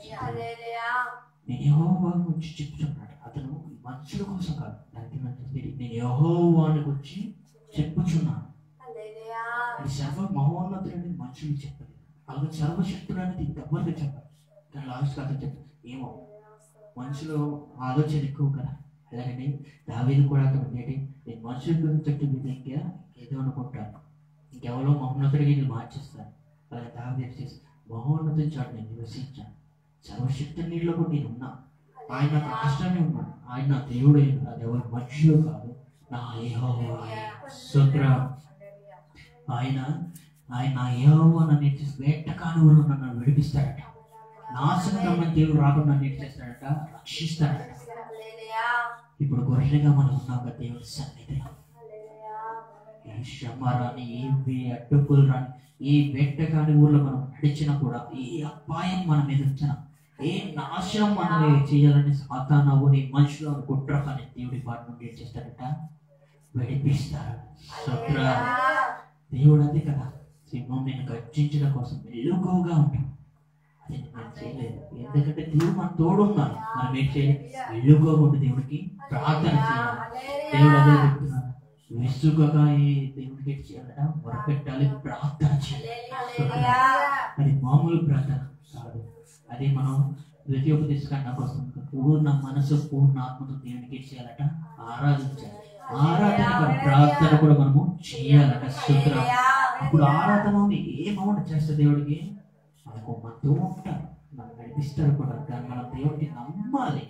నేను యెహోవా గురించి చెప్పుచున్నాడు అతను మనుషుల కోసం కాదు దానికి నాకు తెలియదు. నేను యెహోవాని గురించి చెప్పుచున్నాను అది సర్వ మహోన్నతుడు అనేది మనుషులు చెప్పలేదు అలాగే సర్వశక్తుడు అనేది ఇంకెవ్వరికి చెప్పాలి కానీ లాస్ట్ అతను చెప్పారు ఏమో మనుషులు ఆలోచన ఎక్కువ కదా అలాగని దావీదు కూడా అక్కడ ఉండేది నేను మనుషుల గురించి చెప్తుంది ఇంకా ఏదో అనుకుంటాను ఇంకెవరో మహోన్నతుడికి నేను మార్చేస్తాను అలాగే దావీదు చేసి మహోన్నతుని చాటు నేను నివసించాను సర్వశక్తి నీళ్ళలో కూడా నేను ఉన్నా ఆయన నాకు ఆశ్రమే ఉన్నాడు ఆయన నా దేవుడే అది ఎవరు మనుషులు కాదు నా యెహోవా శుద్ర ఆయన ఆయన నా యెహోవా నన్ను ఏం చేసి వేటకానువులు నన్ను విడిపిస్తాడట నాశనం రమ్మని దేవుడు రాకుండా నన్ను ఏం చేస్తాడట రక్షిస్తాడట ఇప్పుడు గొర్రెగా మనం ఉన్నాం కదా దేవుడి సన్నిధిలో ఏ శ్రమ రాని ఏ వే- అడ్డుకులు రాని ఏ వేట కాని ఊర్లో మనం నడిచినా కూడా ఏ అపాయం మన మీద వచ్చినా ఏ నాశనం మనం చేయాలని సాతానవుని మనుషులు కుట్ర కానీ దేవుడి వారి నుండి ఏం చేస్తాడట విడిపిస్తాడు శుభ్ర దేవుడు అదే కదా సింహం నేను గర్జించడం కోసం మెలుగుగా ఉంటాం అది నేను చేయలేదు ఎందుకంటే దేవుడు మన తోడు ఉన్నాడు మనం ఏం చేయాలి మెలుగుగా ఉండి దేవుడికి ప్రార్థన చేయాలి దేవుడు అదే చెప్తున్నాడు విసుగగా ఈ దేవుడికి ఏం చేయాలట మొరపెట్టాలి ప్రార్థన చేయాలి శుభ్ర. అది మామూలు ప్రార్థన కాదు అది మనం ద్వితీయోపదేశకాండ కోసం పూర్ణ మనసు పూర్ణ ఆత్మతో దేవునికి ఏం చేయాలట ఆరాధించాలి ఆరాధన కాదు, ప్రార్థన కూడా మనము చేయాలట శుద్ర అప్పుడు ఆరాధన ఏమౌంట్ చేస్తే దేవుడికి మనకు మనతో ఉంటారు మనం నడిపిస్తారు కూడా కానీ మనం దేవుడికి నమ్మాలి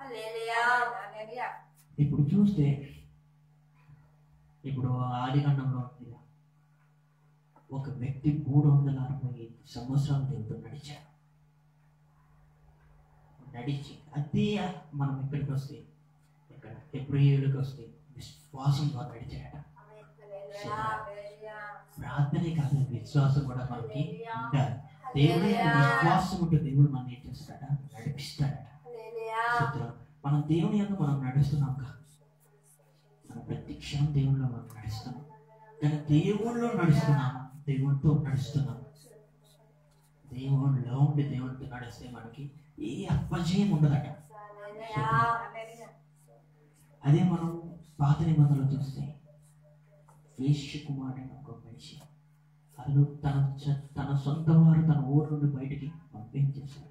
ఇప్పుడు చూస్తే ఇప్పుడు ఆదికాండంలో ఉంది కదా, ఒక వ్యక్తి మూడు వందల అరవై ఐదు సంవత్సరాలు దేవుడు నడిచాడు నడిచి అదే మనం ఇక్కడికి వస్తే ఇక్కడ ఎబ్రియుడికి వస్తే విశ్వాసం ద్వారా నడిచాడట ప్రార్థనే కాదు విశ్వాసం కూడా మనకి ఉండాలి దేవుడి విశ్వాసం ఉంటే దేవుడు మనం ఏం చేస్తాడట నడిపిస్తాడట సూత్రం మన దేవుని యొక్క మనం నడుస్తున్నాం కా మన ప్రతి క్షణం దేవునిలో మనం నడుస్తున్నాం కానీ దేవునిలో నడుస్తున్నాం దేవునితో నడుస్తున్నాం దేవునిలో ఉండి దేవునితో నడిస్తే మనకి ఏ అప్పజయం ఉండదట అదే మనం పాత నిబంధనలు చూస్తే వేష్య కుమారుడైన ఒక మనిషి అతను తన చ- తన సొంత వారు తన ఊరు నుండి బయటికి పంపించేశారు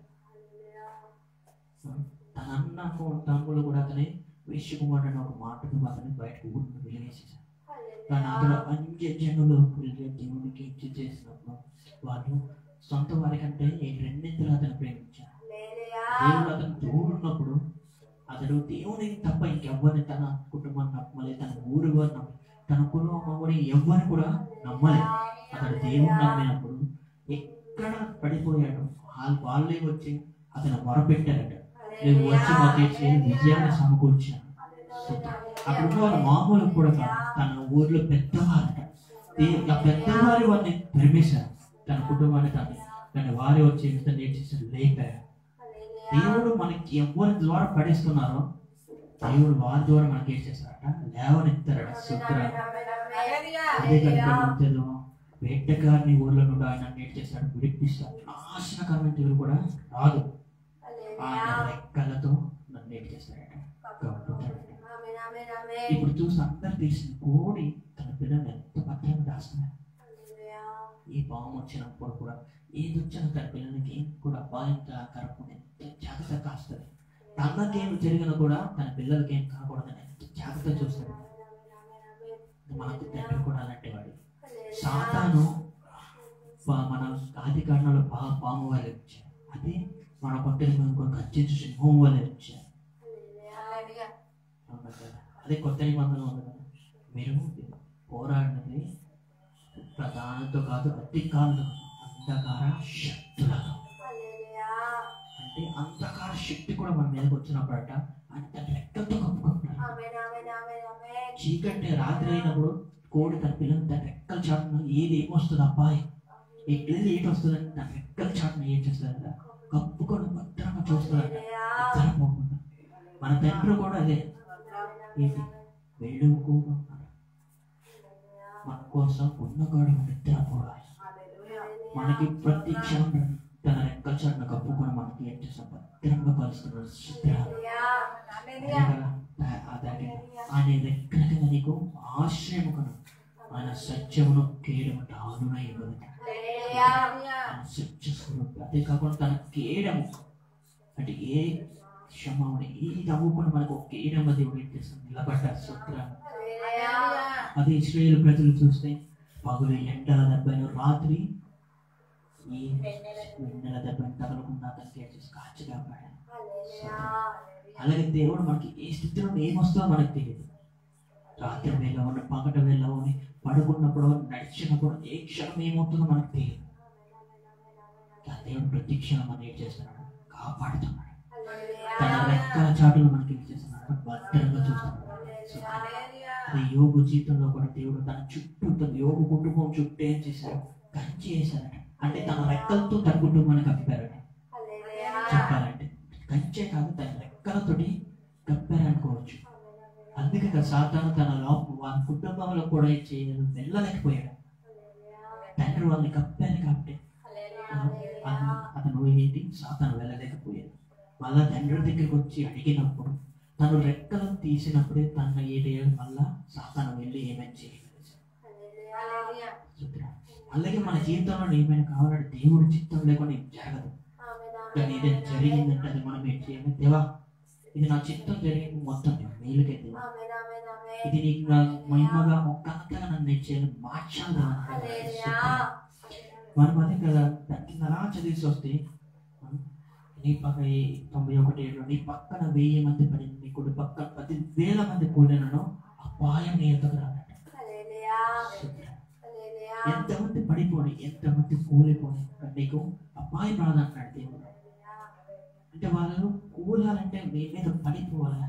తన అన్న తమ్ముడు కూడా అతని వేష్య కుమారుడు అనే ఒక మాటను అతని బయటకు ఊరు నుండి వెలివేసేశారు కానీ అతను అన్య జనులు వెళ్ళి దేవునికి ఇచ్చి చేసినప్పుడు వాళ్ళు సొంత వారి కంటే రెండింతలు అతను ప్రేమించారు దేవుడు అతను తోడున్నప్పుడు అతడు దేవుని తప్ప ఇంకెవ్వరిని తన కుటుంబాన్ని నమ్మలే తన ఊరు వారు నమ్మలే తన కుటుంబం ఎవ్వరిని కూడా నమ్మలే అతడు దేవుని నమ్మినప్పుడు ఎక్కడ పడిపోయాడు వాళ్ళు వాళ్ళే వచ్చి అతను మొరపెట్టారట నేను వచ్చి మాకు ఇచ్చి విజయాన్ని సమకూర్చాను అక్కడ ఉన్న వాళ్ళు మామూలు కూడా కాదు తన ఊర్లో పెద్దవారట దే- ఆ పెద్దవారి వారిని తరిమేశారు తన కుటుంబాన్ని తను కానీ వారి వచ్చి ఎంత నేర్చేసారు లేపారు దేవుడు మనకి ఎవరి ద్వారా పడేస్తున్నారో దేవుడు వారి ద్వారా మనకి ఏం చేస్తారట లేవనెత్తారట శుద్ర అదే కనుక వేటగారిని ఊర్లో నుండి ఆయన నేట్ చేస్తాడు విడిపిస్తాడు నాశనకరమైన తెగులు కూడా రాదు ఆయన రెక్కలతో నన్ను నేట్ చేస్తాడట కప్పుతాడట. ఇప్పుడు చూసి అందరు తీసిన కోడి తన పిల్లలు ఎంత భద్రంగా దాస్తున్నారు ఈ పాము వచ్చినప్పుడు కూడా ఏది వచ్చిన తన పిల్లలకి కూడా అపాయం కరకుండా ఎంత జాగ్రత్త కాస్తుంది తనకేం జరిగినా కూడా తన పిల్లలకి ఏం కాకూడదని ఎంత జాగ్రత్త చూస్తాడు మనకు తండ్రి కూడా అలాంటి వాడు సాతాను పా- మన ఆది కారణంలో పా పాము వల్ల వచ్చారు అదే మన కొట్టని కొన్ని ఖర్చించు సింహం వల్ల వచ్చారు అవునా కదా? అదే కొత్త నిబంధనలు ఉంది కదా మీరు పోరాడినది ప్రధానంతో కాదు అతి కాదు అంధకార శక్తులతో అంటే అంధకార శక్తి కూడా మన మీదకి వచ్చినప్పుడట అంత రెక్కలతో కప్పుకుంటున్నారు చీకటి రాత్రి అయినప్పుడు కోడి తన పిల్లలు తన రెక్కల చాటున ఏది ఏమొస్తుంది అబ్బాయి ఎట్లేదు ఏంటి వస్తుందని తన రెక్కల చాటున ఏం చేస్తుందంట కప్పుకొని భద్రంగా చూస్తుందంట నిద్రపోకుండా మన తండ్రి కూడా అదే ఏంటి వెళ్ళుకోమన్నారు మన కోసం ఉన్నగాడు నిద్రపోవాలి మనకి ప్రతి క్షణం తన రెక్కల చాటున కప్పుకొని మనకి ఏం చేస్తాం భద్రంగా కలుస్తున్నాడు శుద్ర అదే కదా, ఆ- ఆ దాని ఆయన రెక్కల కింద నీకు ఆశ్రయము కను ఆయన సత్యమును కేడమంట ఆనునై ఇవ్వదు ఆయన సత్య స్వరూపి అదే కాకుండా తన కేడము అంటే ఏ క్షమావణ ఏ నవ్వుకుండా మనకు ఒక కేడమ దేవుడు ఏం చేస్తుంది నిలబడ్డారు సూత్రాన్ని అదే ఇస్రాయేల్ ప్రజలు చూస్తే పగులు ఎండల దెబ్బను రాత్రి ఈ వెన్నెల దెబ్బను తగలకుండా అతనికి ఏం చేసి కాచిగా పడాడు అలాగే దేవుడు మనకి ఏ స్థితిలో ఏమొస్తుందో మనకు తెలియదు రాత్రి వేళ ఉన్న పగట వేళ అని పడుకున్నప్పుడు నడిచినప్పుడు ఏ క్షణం ఏమవుతుందో మనకు తెలియదు కానీ దేవుడు ప్రతి క్షణం మనం ఏం చేస్తున్నాడు కాపాడుతున్నాడు తన రెక్కల చాటులు మనకి ఏం చేస్తున్నాడు భద్రంగా చూస్తున్నాడు అది యోగు జీవితంలో కూడా దేవుడు తన చుట్టూ తన యోగు కుటుంబం చుట్టూ ఏం చేశాడు కంచి వేశాడట అంటే తన రెక్కలతో తన కుటుంబాన్ని కప్పారట చెప్పాలంటే కంచే కాదు తన రెక్కలతోటి కప్పారనుకోవచ్చు అందుకే కదా సాతాను తన లోప వాళ్ళ కుటుంబంలో కూడా ఏం చేయలేదు వెళ్ళలేకపోయాడు తండ్రి వాళ్ళని కప్పారు కాబట్టి అతను- అతను ఏంటి సాతాను వెళ్ళలేకపోయాడు మళ్ళా తండ్రి దగ్గరికి వచ్చి అడిగినప్పుడు తను రెక్కలు తీసినప్పుడే తన ఏరియాడు మళ్ళా సాతాను వెళ్ళి ఏమైనా చేయలేదు చూద్దురా. అలాగే మన జీవితంలో ఏమైనా కావాలంటే దేవుడి చిత్తం లేకుండా ఏం జరగదు కానీ ఏదైనా జరిగిందంటే అది మనం ఏం చేయాలి దేవా ఇది నా చిత్తం జరిగింది మొత్తం మేలుకే దేవా ఇది నీకు నా మహిమగా ఒక్కంతగా నన్ను ఏం చేయాలి మార్చాలి దేవా అంటే మనం అదే కదా దానికి అలా చదివేసి వస్తే ఆ, నీ పక్క ఈ తొంభై ఒకటి ఏడులో నీ పక్కన వెయ్యి మంది పడింది నీ కుడి పక్కన పది వేల మంది కూడినను అపాయం నీ ఎద్దకు రాదట ఎంతమంది పడిపోని ఎంతమంది కూలిపోని నీకు అపాయం రాదంటున్నాడు దేవుడు అంటే వాళ్ళు కూలాలంటే మీ మీద పడిపోవాలా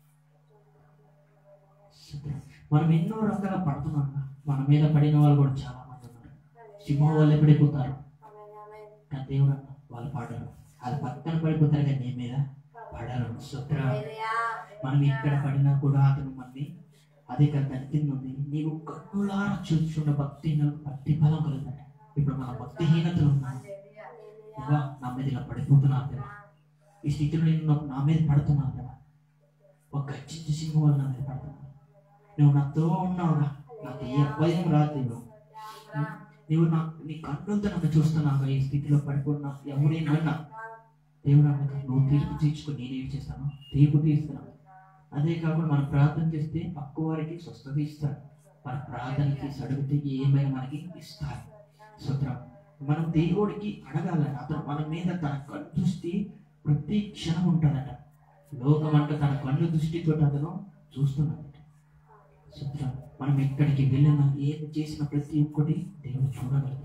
మనం ఎన్నో రకాల పడుతున్నాం మన మీద పడిన వాళ్ళు కూడా చాలా మంది ఉన్నారు సింహం వాళ్ళు పడిపోతారు కానీ దేవుడు అన్న వాళ్ళు పడరు వాళ్ళు పక్కన పడిపోతారు కానీ నీ మీద పడరు స్తోత్ర మనం ఇక్కడ పడినా కూడా అతను మనని అదే కదా దాని కింద ఉంది నీవు కన్నులారా చూచున్న భక్తిహీనలకు ప్రతిఫలం కలుగుతాడు ఇప్పుడు మన భక్తిహీనతలు ఉన్నాను దేవా నా మీద ఇలా పడిపోతున్నాను దేవా ఈ స్థితిలో నేను ఉన్నప్పుడు నా మీద పడుతున్నాను దేవా ఒక గర్జించే సింహం వల్ల నా మీద పడుతున్నాను నువ్వు నాతో ఉన్నావుగా నాకు ఏ అభయం రాదు దేవా నీవు నా నీ కన్నులతో నన్ను చూస్తున్నావు ఈ స్థితిలో పడిపోయినా ఎవరైనా దేవుడు అన్నది నువ్వు తీర్పు తీర్చుకొని నేను ఏం చేస్తాను తీర్పు తీస్తున్నాను అదే కాకుండా మనం ప్రార్థన చేస్తే పక్క వారికి స్వస్థత ఇస్తారు మన ప్రార్థనకి అడిగితే ఏమైనా మనకి ఇస్తారు సుత్రం మనం దేవుడికి అడగాలని అతను మన మీద తన కన్ను దృష్టి ప్రతి క్షణం ఉంటుందట లోకం అంటే తన కన్ను దృష్టితో అతను చూస్తున్నాడట సుత్రం మనం ఎక్కడికి వెళ్ళినా ఏది చేసిన ప్రతి ఒక్కటి దేవుడు చూడగలిగాడు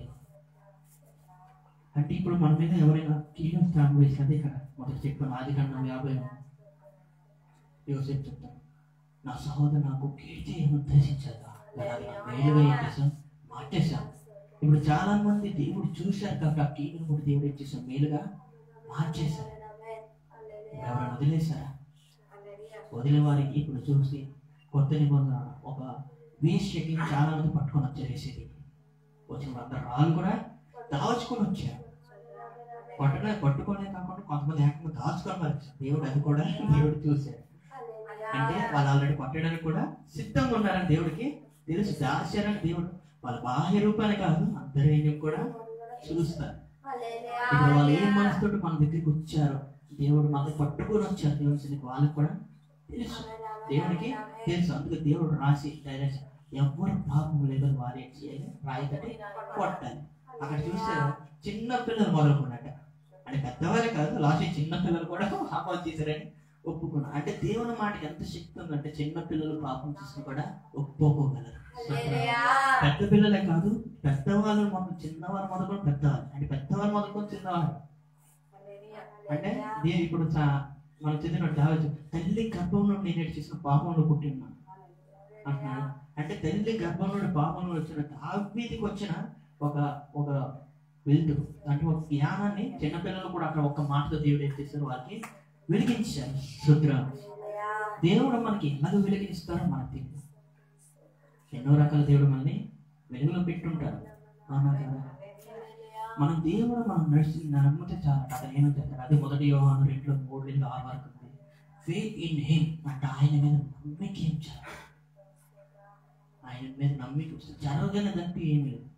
అంటే ఇప్పుడు మన మీద ఎవరైనా కీడు స్థానం వేసి అదే కదా మొదటి చెప్పాను ఆది కన్నా యాభై యోసేపు చెప్తాను నా సహోదరు నాకు కీడు చేయని ఉద్దేశించదా మేలుగా ఏం చేశాం మార్చేశాం ఇప్పుడు చాలా మంది దేవుడు చూశారు కాబట్టి ఆ కీడును కూడా దేవుడు ఏం చేశాం మేలుగా మార్చేశారు ఎవరైనా వదిలేశారా వదిలే వారికి ఇప్పుడు చూసి కొత్త నిబంధన ఒక వేశ్యకి చాలా మంది పట్టుకొని వచ్చారు వేసేది వచ్చిన అందరు రాళ్ళు కూడా దాచుకొని వచ్చారు పట్టుకునే పట్టుకోనే కాకుండా కొంతమంది ఏకంగా దాచుకొని మరి దేవుడు అది కూడా దేవుడు చూశాడు అంటే వాళ్ళు ఆల్రెడీ పట్టడానికి కూడా సిద్ధంగా ఉన్నారని దేవుడికి తెలుసు దాచారని దేవుడు వాళ్ళ బాహ్య రూపాన్ని కాదు అందరిని కూడా చూస్తారు ఇప్పుడు వాళ్ళు ఏం మనసుతో మన దగ్గరికి వచ్చారో దేవుడు మాకు పట్టుకొని వచ్చారు దేవుడి సన్నిధికి వాళ్ళకి కూడా తెలుసు దేవుడికి తెలుసు అందుకే దేవుడు రాసి డైరెక్ట్ ఎవరు పాపం లేదో వారు ఏం చేయాలి రాయి తట్టి కొట్టాలి అక్కడ చూస్తే చిన్న పిల్లలు మొదలుకున్నట్ట అంటే పెద్దవారే కాదు లాస్ట్ చిన్న పిల్లలు కూడా పాపం చేశారని ఒప్పుకున్నారు అంటే దేవుని మాటకి ఎంత శక్తి ఉందంటే చిన్న పిల్లలు పాపం చేసిన కూడా ఒప్పుకోగలరు పెద్ద పిల్లలే కాదు పెద్దవాళ్ళు మొదలు చిన్నవారు మొదలుకొని పెద్దవాళ్ళు అంటే పెద్దవాళ్ళు మొదలుకొని చిన్నవారు అంటే నేను ఇప్పుడు చా- మనం చదివిన దావచ్చు తల్లి గర్భం నుండి నేను చేసిన పాపంలో పుట్టి ఉన్నాను అంటున్నాడు అంటే తల్లి గర్భం నుండి పాపంలో వచ్చిన దావీదికి వచ్చిన ఒక ఒక వెలుతురు అంటే ఒక జ్ఞానాన్ని చిన్నపిల్లలు కూడా అక్కడ ఒక మాటతో దేవుడు ఏం చేశారు వాళ్ళకి వెలిగించారు శుద్ర దేవుడు మనకి ఎలాగ వెలిగిస్తారో మనకు తెలియదు ఎన్నో రకాల దేవుడు మనల్ని వెలుగులో పెట్టుంటారు అవునా కదా మనం దేవుడు మనం నడిచి నమ్మితే చాలా అతను ఏమని చెప్తారు అదే మొదటి యోహాను రెండులో మూడు రెండు ఆరు వరకు ఉంది ఫేత్ ఇన్ హిమ్ అంటే ఆయన మీద నమ్మిక ఏం చేయాలి ఆయన మీద నమ్మిక వస్తే జరగనదంటూ ఏమీ లేదు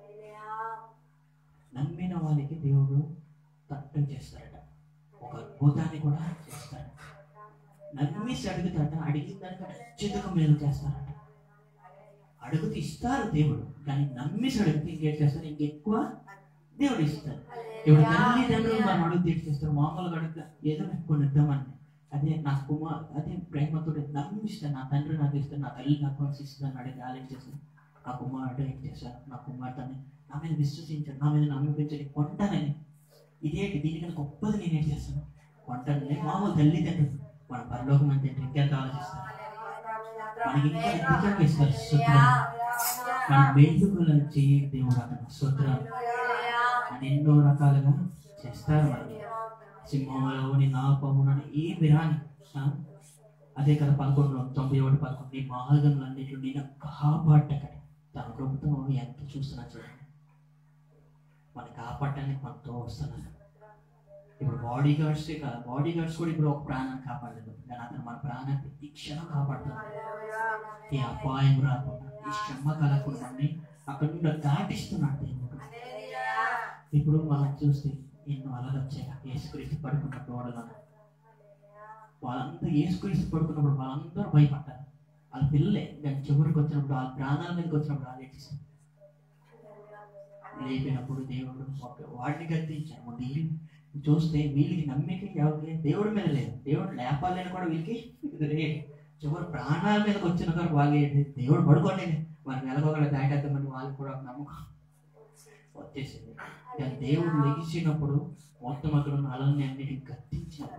నమ్మిన వాళ్ళకి దేవుడు తట్టం చేస్తాడట ఒక అద్భుతాన్ని కూడా చేస్తాడు నమ్మిసి అడుగుతాట అడిగిన దానికి అత్యధిక మేలు చేస్తారట అడుగుతూ ఇస్తారు దేవుడు కానీ నమ్మిసి అడిగితే ఇంకేం చేస్తారు ఇంకెక్కువ దేవుడు ఇస్తాడు ఇప్పుడు తల్లిదండ్రులు మనం అడుగుతూ ఏం చేస్తారు మామూలుగా అడుగుతా ఏదో ఎక్కువ ఇద్దామని అదే నా కుమార్ అదే ప్రేమతో నమ్మిస్తాను నా తండ్రి నాకు ఇస్తాను నా తల్లి నాకు ఇస్తాను అడిగి ఆలోచన చేస్తాను నా కుమారుడు ఏం చేశాను నా కుమార్తెని నా మీద విశ్వసించాను నా మీద నమ్మించని కొంటానని ఇదేంటి దీనికన్నా గొప్పది నేనేం చేస్తాను కొంటానని మామూలు తల్లిదండ్రులు మన పరలోకం అంటే ఇంకెంత ఆలోచిస్తారు మనకి ఇంకా అద్భుతంగా ఇస్తారు సూత్రం మన మేలుగుల చేయ దేవుడు అతను సూత్రం అని ఎన్నో రకాలుగా చేస్తారు మనకి సింహంలోని నాపమున ఏ విరాని ఆ? అదే కదా పదకొండు తొంభై ఒకటి పదకొండు నీ మార్గములన్నింటిలో నేను కాపాడకని తన ప్రభుత్వం ఎంత చూస్తున్నా చూడండి మన కాపాడటానికి మనతో వస్తున్నారు ఇప్పుడు బాడీ గార్డ్స్ కాదు బాడీ గార్డ్స్ కూడా ఇప్పుడు ఒక ప్రాణాన్ని కాపాడలేదు కానీ అతను మన ప్రాణాన్ని ప్రతి క్షణం కాపాడుతున్నారు ఈ అపాయం రాకుండా ఈ శ్రమ కలగకుండా మనని అక్కడ నుండి దాటిస్తున్నాడు దేవుడు ఇప్పుడు మనం చూస్తే ఎన్నో అలలు వచ్చాయి యేసుక్రీస్తు పడుకున్న గోడలను వాళ్ళందరూ యేసుక్రీస్తు పడుకున్నప్పుడు వాళ్ళందరూ భయపడ్డారు వాళ్ళ పిల్లలే దాని చివరికి వచ్చినప్పుడు వాళ్ళ ప్రాణాల మీదకి వచ్చినప్పుడు ఆలోచిస్తారు లేపినప్పుడు దేవుడు ఒక వాడిని గద్దించాడు ముందు వీళ్ళు చూస్తే వీళ్ళకి నమ్మిక ఎవరికి దేవుడి మీద లేదు దేవుడు లేపాలని కూడా వీళ్ళకి లేదు చివరి ప్రాణాల మీదకి వచ్చిన వరకు వాళ్ళు ఏంటి? దేవుడు పడుకోండి మనకి ఎలాగోగల దాటేద్దామని వాళ్ళకి కూడా ఒక నమ్మకం వచ్చేసింది కానీ దేవుడు లెగిసినప్పుడు మొత్తం అక్కడ ఉన్న అలల్ని అన్నిటిని గద్దించినప్పుడు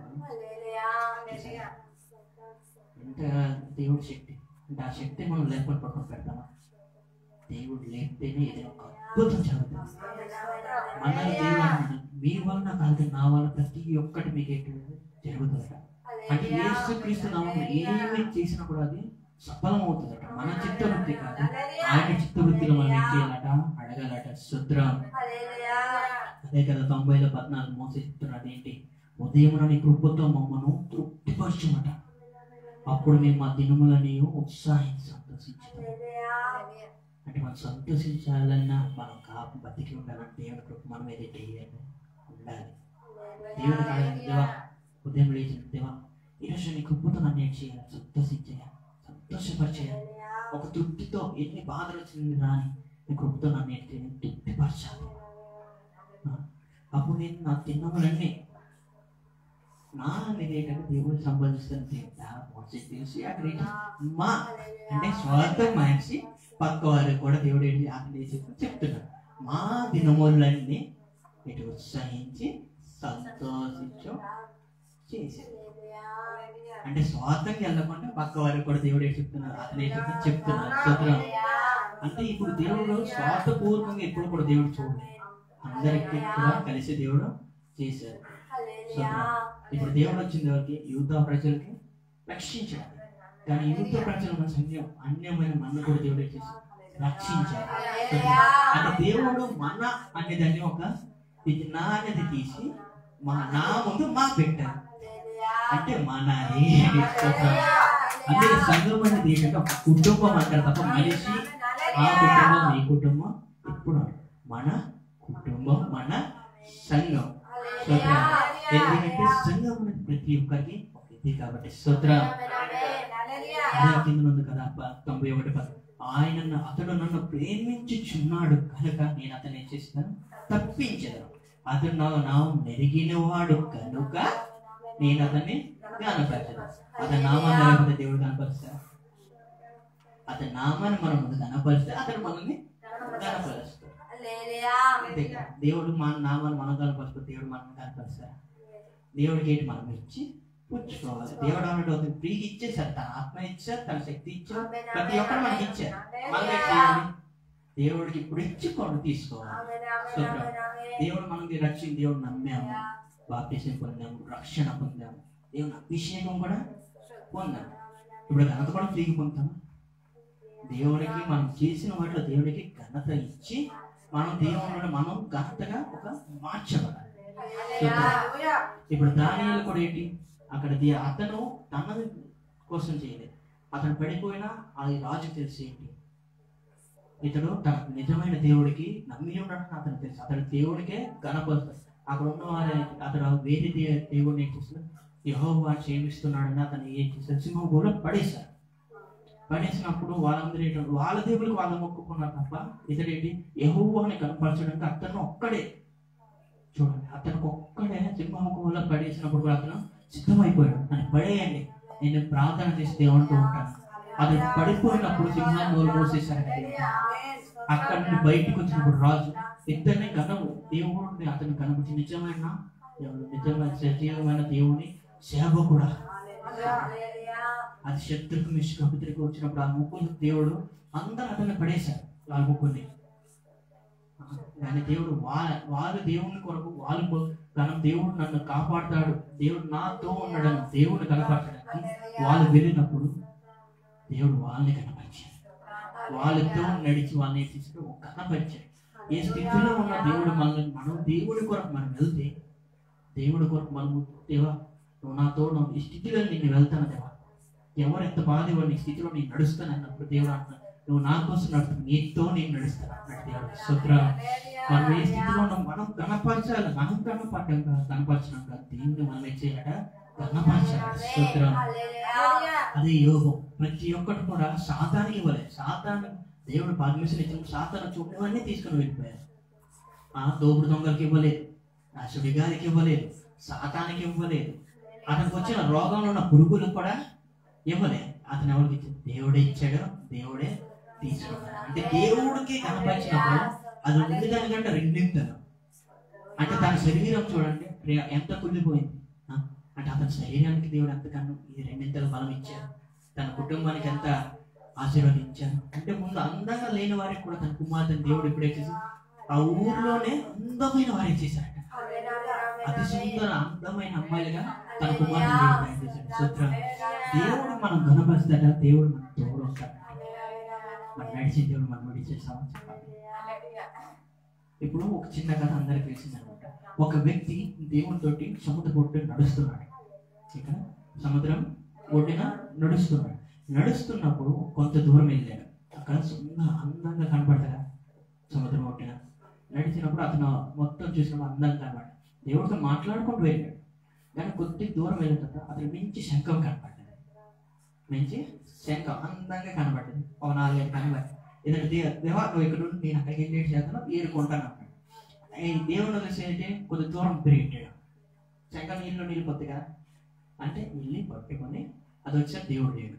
ఎంత దేవుడి శక్తి అంటే ఆ శక్తి మనం లేకపోతే పక్కన పెడతామా దేవుడు లేపితేనే ఏదైనా ఒక అద్భుతం జరుగుతుంది మన దేవుడు అన్నాడు, మీ వలన కాదు నా వల్ల ప్రతి ఒక్కటి మీకు ఏంటి జరుగుతుందట అంటే యేసు క్రీస్తు నామంలో ఏమి చేసినా కూడా అది సఫలం అవుతుందట మన చిత్తవృత్తి కాదు ఆయన చిత్తవృత్తిలో మనం ఏం చేయాలట అడగాలట శుద్రం అదే కదా తొంభైలో పద్నాలుగు మోసే చెప్తున్నాడు ఏంటి ఉదయం నీ కృపతో మమ్మను తృప్తిపరచుమట అప్పుడు మేము మా దినములని ఉత్సాహించి సంతోషించాం అంటే మనం సంతోషించాలన్నా మనం కాపు బతికి ఉండాలంటే దేవుని కృప మన మీద చేయాలి ఉండాలి దేవుని కాదు దేవా ఉదయం లేచిన దేవా ఈరోజు నీ కృపతో నన్ను ఏం చేయాలి సంతోషించేయాలి సంతోషపరిచేయాలి ఒక తృప్తితో ఎన్ని బాధలు వచ్చింది రాని నీ కృపతో నన్ను ఏం చేయాలి తృప్తిపరచాలి ఆ, అప్పుడు నేను నా తిన్నములన్నీ నా మీద ఏంటంటే దేవుడు సంపాదిస్తాను తింటా మోసి తెలిసి అక్కడ ఏంటి? మా అంటే స్వార్థం మనిషి పక్క వారికి కూడా దేవుడు ఏంటి ఆకలి చేసి చెప్తున్నాడు మా దినములన్నీ ఇటు ఉత్సహించి సంతోషించు చేశాడు అంటే స్వార్థంకి వెళ్ళకుండా పక్క వారికి కూడా దేవుడు ఏం చెప్తున్నారు అతను ఏం చెప్తున్నారు చెప్తున్నారు స్తోత్రం అంటే ఇప్పుడు దేవుడు స్వార్థపూర్వకంగా ఎప్పుడు కూడా దేవుడు చూడలేదు అందరికీ కూడా కలిసి దేవుడు చేశారు ఇప్పుడు దేవుడు వచ్చింది ఎవరికి యూత ప్రజలకి రక్షించాడు కానీ యూత ప్రజలు మన సైన్యం అన్యమైన మన కూడా దేవుడు ఏం చేశాడు రక్షించాడు అంటే దేవుడు మన అనే దాన్ని ఒక ఇది నా అనేది తీసి మా నా ముందు మా పెట్టారు అంటే మనది అని స్తోత్రం. అంటే సంఘం అనేది ఏంటంటే ఒక కుటుంబం అంటారు తప్ప మనిషి ఆ కుటుంబం ఈ కుటుంబం ఇప్పుడు మన కుటుంబం మన సంఘం స్తోత్రం. ఎందుకంటే సంఘం అనేది ప్రతి ఒక్కరికి ఒక ఇది కాబట్టి స్తోత్రం అదే కింద ఉంది కదా ప- తొంభై ఒకటి పద ఆయన నన్ను- అతడు నన్ను ప్రేమించుచున్నాడు కనుక నేను అతన్ని ఏం చేస్తాను తప్పించదను అతడు నా నామం నెరిగినవాడు కనుక నేను అతన్ని కనపరచను అతని నామాన్ని లేకపోతే దేవుడు కనపరుస్తాడు అతని నామాన్ని మనం ముందు కనపరిస్తే అతను మనల్ని కనపరుస్తాడు అంతే కదా. దేవుడు మన నామాన్ని మనం కనపరుస్తే దేవుడు మనం కనపరుస్తాడు దేవుడికి ఏంటి మనం ఇచ్చి పుచ్చుకోవాలి దేవుడు అన్నట్టు ఒక ఫ్రీకి ఇచ్చేసారు తన ఆత్మ ఇచ్చారు తన శక్తి ఇచ్చారు ప్రతి ఒక్కరు మనకి ఇచ్చారు మనం ఏం చేయాలి దేవుడికి ఇప్పుడు ఇచ్చి కొను తీసుకోవాలి దేవుడు మనకి రక్షణ దేవుడు నమ్మాము బాప్టిజం పొందాము రక్షణ పొందాము దేవుని అభిషేకం కూడా పొందాము ఇప్పుడు ఘనత కూడా ఫ్రీకి పొందుతాము దేవుడికి మనం చేసిన వాటిలో దేవుడికి ఘనత ఇచ్చి మనం దేవుడు మనం ఘనతగా ఒక మార్చబడాలి ఇప్పుడు దానియాలు కూడా ఏంటి అక్కడ దే- అతను తన కోసం చేయలేదు అతను పడిపోయినా అది రాజు తెలిసి ఏంటి ఇతడు తన నిజమైన దేవుడికి నమ్మి ఉన్నాడని అతను తెలుసు అతడు దేవుడికే గణపరుస్తాడు అక్కడ ఉన్న వారు అతడు వేరే దే దేవుడిని ఏం చేస్తున్నాడు యహోవా క్షేమిస్తున్నాడని అతను ఏం చేశాడు సింహం కూడా పడేశాడు పడేసినప్పుడు వాళ్ళందరూ ఏంటో వాళ్ళ దేవుడికి వాళ్ళు మొక్కుకున్నారు తప్ప ఇతడేంటి యహోవాని కనపరచడానికి అతను ఒక్కడే చూడండి అతనికి ఒక్కడే సింహముఖంలో పడేసినప్పుడు కూడా అతను సిద్ధమైపోయాడు అని పడేయండి నేను ప్రార్థన చేసి దేవుడితో ఉంటాను అది పడిపోయినప్పుడు సింహాన్ని నోరు మూసేశాడు అక్కడ నుండి బయటకు వచ్చినప్పుడు రాజు ఇద్దరిని గనము దేవుడిని అతను కనపరిచి నిజమైన దేవుడు నిజమైన సజీవమైన దేవుని సేవ కూడా అది శత్రుకు మిషకు అభిత్రికి వచ్చినప్పుడు ఆ ముగ్గురు దేవుడు అందరూ అతన్ని పడేశారు వాళ్ళ ముగ్గురిని కానీ దేవుడు వాళ్ళ వాళ్ళు దేవుని కొరకు వాళ్ళు కొ- తన దేవుడు నన్ను కాపాడుతాడు దేవుడు నాతో ఉన్నాడని దేవుడు కనపరచడానికి వాళ్ళు వెళ్ళినప్పుడు దేవుడు వాళ్ళని కనపరిచాడు వాళ్ళతో నడిచి వాళ్ళని తీసుకు కనపరిచాడు ఏ స్థితిలో ఉన్న దేవుడు మనల్ని మనం దేవుడి కొరకు మనం వెళ్తే దేవుడి కొరకు మనము దేవా నువ్వు నాతో ఉన్నావు. ఈ స్థితిలో నేను వెళ్తాను దేవా ఎవరు ఎంత బాధ ఇవ్వండి ఈ స్థితిలో నేను నడుస్తాను అన్నప్పుడు దేవుడు అంటున్నాడు నువ్వు నా కోసం నడుస్తావు నీతో నేను నడుస్తాను అన్నాడు దేవుడు శుద్ర మనం ఏ స్థితిలో ఉన్నాం మనం కనపరచాలి మనం కనపడటం కాదు కనపరచడం కాదు దేవుని మనం ఏం చేయాలట కనపరచాలి శుద్ర అదే యోగం ప్రతి ఒక్కటి కూడా సాతానికి ఇవ్వలేదు సాతాను దేవుడు పర్మిషన్ ఇచ్చిన సాతాను చూడవన్నీ తీసుకుని వెళ్ళిపోయారు ఆ దోపుడు దొంగలకి ఇవ్వలేదు అసలు గారికి ఇవ్వలేదు సాతానికి ఇవ్వలేదు అతనికి వచ్చిన రోగంలో ఉన్న పురుగులకు కూడా ఇవ్వలేదు అతను ఎవరికి ఇచ్చాడు దేవుడే ఇచ్చాడు దేవుడే తీసుకున్నాడు అంటే దేవుడికి కనపరిచినప్పుడు అది ఉంది దానికంటే రెండింతలు అంటే తన శరీరం చూడండి రే- ఎంత కుళ్ళిపోయింది ఆ? అంటే అతని శరీరానికి దేవుడు ఎంతగానో ఈ రెండింతలు బలం ఇచ్చారు తన కుటుంబానికి ఎంత ఆశీర్వదించారు అంటే ముందు అందంగా లేని వారికి కూడా తన కుమార్తెను దేవుడు ఎప్పుడే చేసి ఆ ఊర్లోనే అందమైన వారికి చేశారట అతి సుందర అందమైన అమ్మాయిలుగా తన కుమారుని దేవుడు దయచేశాడు స్తోత్రం దేవుడు మనం గణపరుస్తాడా దేవుడు మన తోడు ఉంటాడు మన నడిచే దేవుడు మనం విడిచేస్తామని చెప్పాలి ఇప్పుడు ఒక చిన్న కథ అందరికి తెలిసింది అనమాట ఒక వ్యక్తి దేవునితోటి సముద్ర ఒడ్డు నడుస్తున్నాడు ఇక్కడ సముద్రం ఒడ్డున నడుస్తున్నాడు నడుస్తున్నప్పుడు కొంత దూరం వెళ్ళాడు అక్కడ సుందర అందంగా కనపడతాడు సముద్రం ఒడ్డున నడిచినప్పుడు అతను మొత్తం చూసినప్పుడు అందంగా కనపడ్డాడు దేవుడితో మాట్లాడుకుంటూ వెళ్ళాడు కానీ కొద్ది దూరం వెళ్ళిన తర్వాత అతను మంచి శంఖం కనపడ్డది మంచి శంఖం అందంగా కనపడ్డది ఒక నాలుగైదు కనబడి ఎందుకంటే దే దేవా నువ్వు ఇక్కడ ఉండి నేను అక్కడికి వెళ్ళి చేస్తాను ఏరుకుంటాను అన్నాడు ఈ దేవుడు వచ్చేసి కొద్ది దూరం పెరిగిట్టాడు శంఖం నీళ్ళు నీళ్ళు పొద్దు కదా అంటే వెళ్ళి పట్టుకొని అది వచ్చే దేవుడు లేడు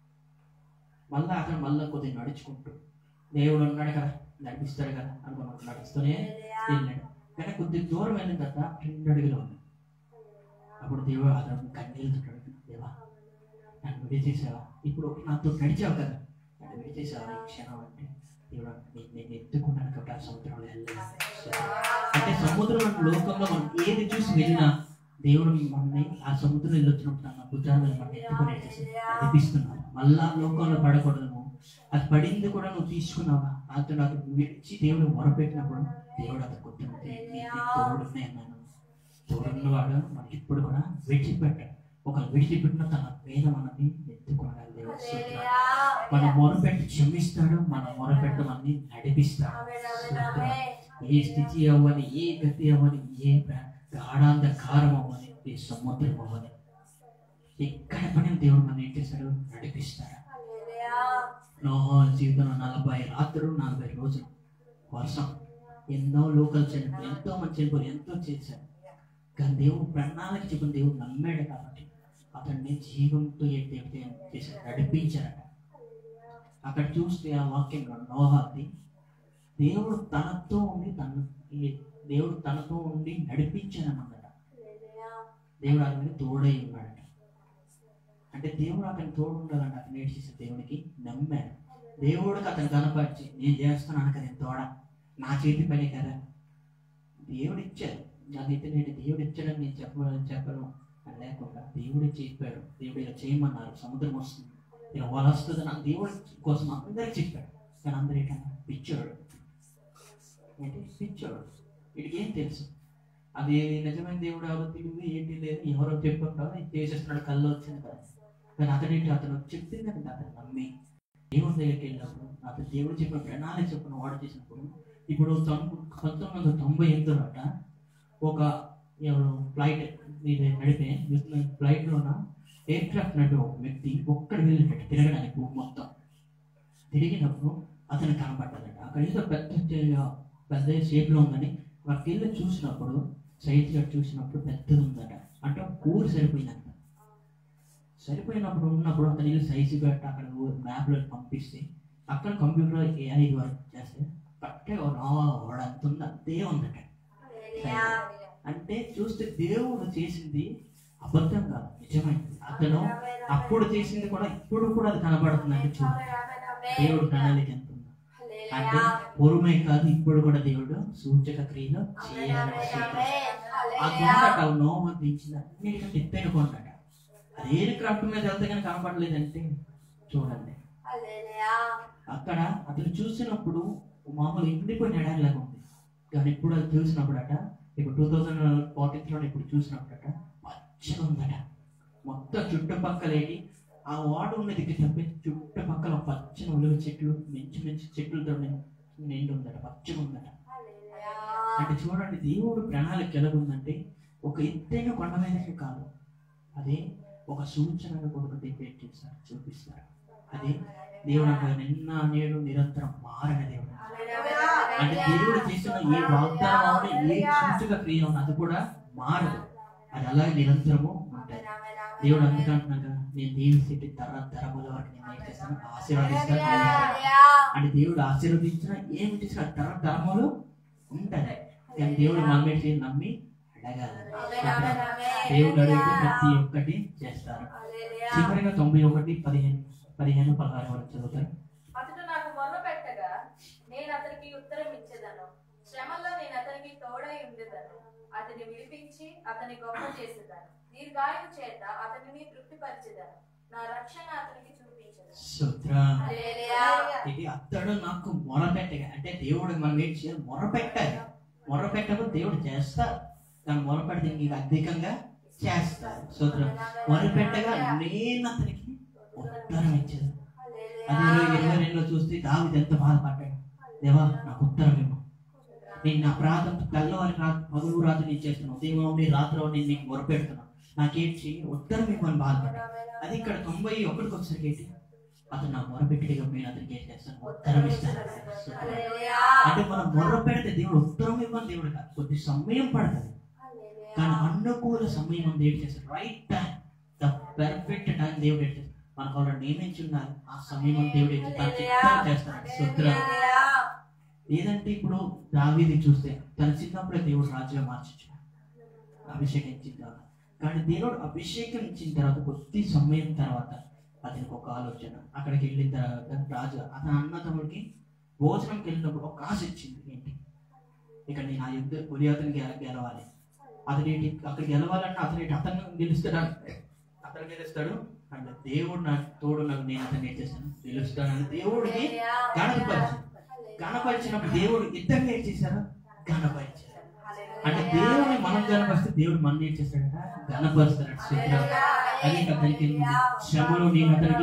మళ్ళీ అతను మళ్ళీ కొద్దిగా నడుచుకుంటూ దేవుడు ఉన్నాడు కదా నడిపిస్తాడు కదా అనుకున్నాడు నడుస్తూనే వెళ్ళాడు కానీ కొద్ది దూరం వెళ్ళిన తర్వాత రెండు అడుగులు ఉంది అప్పుడు దేవుడు అతను కన్నీళ్ళు తిట్టాడు దేవా నన్ను విడిచేసావా ఇప్పుడు నాతో నడిచావు కదా నన్ను విడిచేసావా ఈ క్షణం అంటే దేవుడు నేను నేను ఎత్తుకున్నాను కాబట్టి ఆ సముద్రంలో వెళ్ళలేదు అంటే సముద్రం అనే లోకంలో మనం ఏది చూసి వెళ్ళినా దేవుడు మనల్ని ఆ సముద్రం వెళ్ళొచ్చినప్పుడు తన భుజాలను మనం ఎత్తుకొని నడిపిస్తున్నాడు మళ్ళా లోకంలో పడకూడదు నువ్వు అది పడింది కూడా నువ్వు తీసుకున్నావా అతను అది విడిచి దేవుడు మొరపెట్టినప్పుడు దేవుడు అది గుర్తుంది తోడునే అన్నాను తోడున్నవాడు మనకి ఇప్పుడు కూడా విడిచిపెట్టాడు ఒక విడిచిపెట్టిన తన మీద మనని ఎత్తుకున్నాడు దేవుడు స్తోత్రం. మన మొరపెట్టి క్షమిస్తాడు మన మొరపెట్ట మనని నడిపిస్తాడు స్తోత్రం. ఏ స్థితి అవ్వని ఏ గతి అవ్వని ఏ ప్ర- గాఢాంధకారం అవ్వని ఏ సముద్రం అవ్వని ఎక్కడ పడిన దేవుడు మన ఏం చేస్తాడు నడిపిస్తాడు నోహో జీవితంలో నలభై రాత్రులు నలభై రోజులు వర్షం ఎన్నో లోకల్ చనిపోయి ఎంతో మంది చనిపోయి ఎంతో చేశాడు కానీ దేవుడు ప్రణాళిక చెప్పిన దేవుడు నమ్మాడు కాబట్టి అతన్ని జీవంతో ఏదైతే చేశాడు నడిపించాడట అక్కడ చూస్తే ఆ వాక్యంలో నోహాది దేవుడు తనతో ఉండి తన ఈ దేవుడు తనతో ఉండి నడిపించాడన్నమాట దేవుడు అతనికి తోడై ఉన్నాడట అంటే దేవుడు అతని తోడు ఉండాలంటే అతను నేర్చేసే దేవునికి నమ్మాడు దేవుడికి అతను కనపరిచి నేను చేస్తున్నాను కదా నేను తోడ నా చేతి పని కదా దేవుడు ఇచ్చాడు నాకైతే నేను దేవుడు ఇచ్చాడని నేను చెప్పాలని చెప్పను అని లేకుండా దేవుడే చెప్పాడు దేవుడు ఇలా చేయమన్నారు సముద్రం వస్తుంది ఇలా వల వస్తుంది నాకు దేవుడి కోసం అందరికి చెప్పాడు కానీ అందరూ ఏంటన్నా పిచ్చాడు ఏంటి పిచ్చాడు వీడికి ఏం తెలుసు అది నిజమైన దేవుడు ఎవరో తెలియదు ఏంటి లేదు ఎవరో చెప్పుకుంటారో ఇది చేసేస్తున్నాడు కళ్ళు వచ్చింది కదా కానీ అతనేంటి అతను చెప్పింది కదా అతను నమ్మి దేవుడి దగ్గరికి వెళ్ళినప్పుడు అతను దేవుడు చెప్పిన ప్రణాళిక చెప్పిన వాడు చేసినప్పుడు ఇప్పుడు తొం- పంతొమ్మిది వందల తొంభై ఎనిమిదిలో అట ఒక ఎవరు ఫ్లైట్ మీద నడిపే ఫ్లైట్లోన ఎయిర్ క్రాఫ్ట్ నడిపే ఒక వ్యక్తి ఒక్కడు వెళ్ళినట్టు తిరగడానికి భూమి మొత్తం తిరిగినప్పుడు అతను కనపడ్డాడట అక్కడ ఏదో పెద్ద చే- పెద్ద షేప్లో ఉందని వాడికి వెళ్ళి చూసినప్పుడు సైట్గా చూసినప్పుడు పెద్దది ఉందట అంటే ఒక ఊరు సరిపోయిందంట సరిపోయినప్పుడు ఉన్నప్పుడు అతను వెళ్ళి సైజు పెట్టి అక్కడ మ్యాప్లో పంపిస్తే అక్కడ కంప్యూటర్ ఏఐ వర్క్ చేస్తే పట్టే వాడు అంత ఉంది అంతే ఉందట అంటే చూస్తే దేవుడు చేసింది అబద్ధం కాదు నిజమైంది అతను అప్పుడు చేసింది కూడా ఇప్పుడు కూడా అది కనబడుతుంది అంటే చూడండి దేవుడు ప్రణాళిక ఎంత ఉందో అంటే పూర్వమే కాదు ఇప్పుడు కూడా దేవుడు సూచక క్రియలు చేయాలని ఆ కొండట నోమ దించిన అన్నిటికంటే ఎత్తైన కొండట అది ఏ క్రాఫ్ట్ మీద వెళ్తే కానీ కనపడలేదంటే చూడండి అక్కడ అతను చూసినప్పుడు మామూలు ఎండిపోయిన ఎడారిలాగా ఉంది కానీ ఇప్పుడు అది చూసినప్పుడట ఇప్పుడు టూ థౌజండ్ ఫార్టీన్లో ఇప్పుడు చూసినప్పుడట పచ్చగా ఉందట మొత్తం చుట్టుపక్కల ఏంటి ఆ వాటర్ ఉన్నది తప్పి చుట్టుపక్కల పచ్చని ఉలువ చెట్లు మంచి మంచి చెట్లతో నిండి ఉందట పచ్చగా ఉందట అంటే చూడండి దేవుడు ప్రణాళిక ఎలాగుందంటే ఒక ఎత్తైన కొండ మీదకి కాదు అదే ఒక సూచనను కొడుకు డిపేట్ చేస్తారు చూపిస్తారు అదే దేవుడు అంటారు నిన్న నేడు నిరంతరం మారని దేవుడు అంటే దేవుడు చేసిన ఏ వాగ్దానం అవును ఏ సూచక క్రియ అవును అది కూడా మారదు అది అలాగే నిరంతరము ఉంటుంది దేవుడు అందుకంటున్నాక నేను దీవిస్తే తర తరముల వరకు నేను ఏం చేస్తాను ఆశీర్వదిస్తాను అంటే దేవుడు ఆశీర్వదించిన ఏమి చేసిన తర తరములు ఉంటది కానీ దేవుడు నమ్మేసి నమ్మి అడగాలి దేవుడు అడిగితే ప్రతి ఒక్కటి చేస్తారు చివరిగా తొంభై ఒకటి పదిహేను పదిహేను పదహారు వరకు చదువుతారు అతడు నాకు మొర్ర పెట్టగా నేను అతనికి ఉత్తరం ఇచ్చేదను శ్రమలో నేను అతనికి తోడై ఉండేదాను అతన్ని విడిపించి అతని గొప్ప చేసేదాను దీర్ఘాయువు చేత అతనిని తృప్తిపరిచేదాను నా రక్షణ అతనికి చూపించదు స్తోత్రం హల్లెలూయా. ఇది అతడు నాకు మొరపెట్టగా అంటే దేవుడు మనం ఏం చేయాలి మొరపెట్టాలి మొరపెట్టకపోతే దేవుడు చేస్తారు కానీ మొరపెడితే నీకు అధికంగా చేస్తారు స్తోత్రం మొరపెట్టగా నేను అతనికి ఉత్తరం ఇచ్చాను అది ఇరవై ఇరవై రెండులో చూస్తే దావిది ఎంత బాధపడ్డాడు దేవా నాకు ఉత్తరం ఇవ్వు నేను నా ప్రాంతం తెల్లవారి రాత్రి పగులు రాత్రి నేను చేస్తున్నాను ఉదయం ఉండి రాత్రి నేను నీకు మొరపెడుతున్నాను నాకేంటి ఉత్తరం ఇవ్వని బాధపడ్డాడు అది ఇక్కడ తొంభై ఒకటికి వచ్చేసరికి ఏంటి అతను నా మొరపెట్టిగా నేను అతనికి ఏం చేస్తాను ఉత్తరం ఇస్తాను హల్లెలూయా. అంటే మనం మొర్ర పెడితే దేవుడు ఉత్తరం ఇవ్వని దేవుడు కాదు కొద్ది సమయం పడుతుంది కానీ అనుకూల సమయం అని దేవుడు చేస్తాడు right time the perfect time దేవుడు ఏం చేస్తాడు మనకు వాళ్ళు నియమించి ఉన్నారు ఆ సమయం అని దేవుడు ఏం చేస్తాడు తన చిత్తం చేస్తాడు సుత్రం హల్లెలూయా. లేదంటే ఇప్పుడు దావీది చూస్తే తన చిన్నప్పుడే దేవుడు రాజుగా మార్చించాడు అభిషేకించిన తర్వాత కానీ దేవుడు అభిషేకం ఇచ్చిన తర్వాత కొద్ది సమయం తర్వాత అతనికి ఒక ఆలోచన అక్కడికి వెళ్ళిన తర్వాత రాజు అతని అన్న తమ్ముడికి భోజనంకి వెళ్ళినప్పుడు ఒక ఆశ ఇచ్చింది ఏంటి ఇక్కడ నేను ఆ యుద్ధ ఉదయాతని గెలవాలి అతనేంటి అక్కడ గెలవాలన్నా అతనేంటి అతను గెలుస్తాడు అతను గెలుస్తాడు అంటే దేవుడు నాకు తోడు నాకు నేను అతన్ని ఏం చేస్తాను గెలుస్తానని దేవుడికి గణపరిచాడు గణపరిచినప్పుడు దేవుడు ఇద్దరిని ఏం చేశారు గణపరిచారు అంటే దేవుని మనం గణపరిస్తే దేవుడు మనం ఏం చేస్తాడంట గణపరుస్తాడు సూత్రం అది అతనికి శ్రమలో నేను అతనికి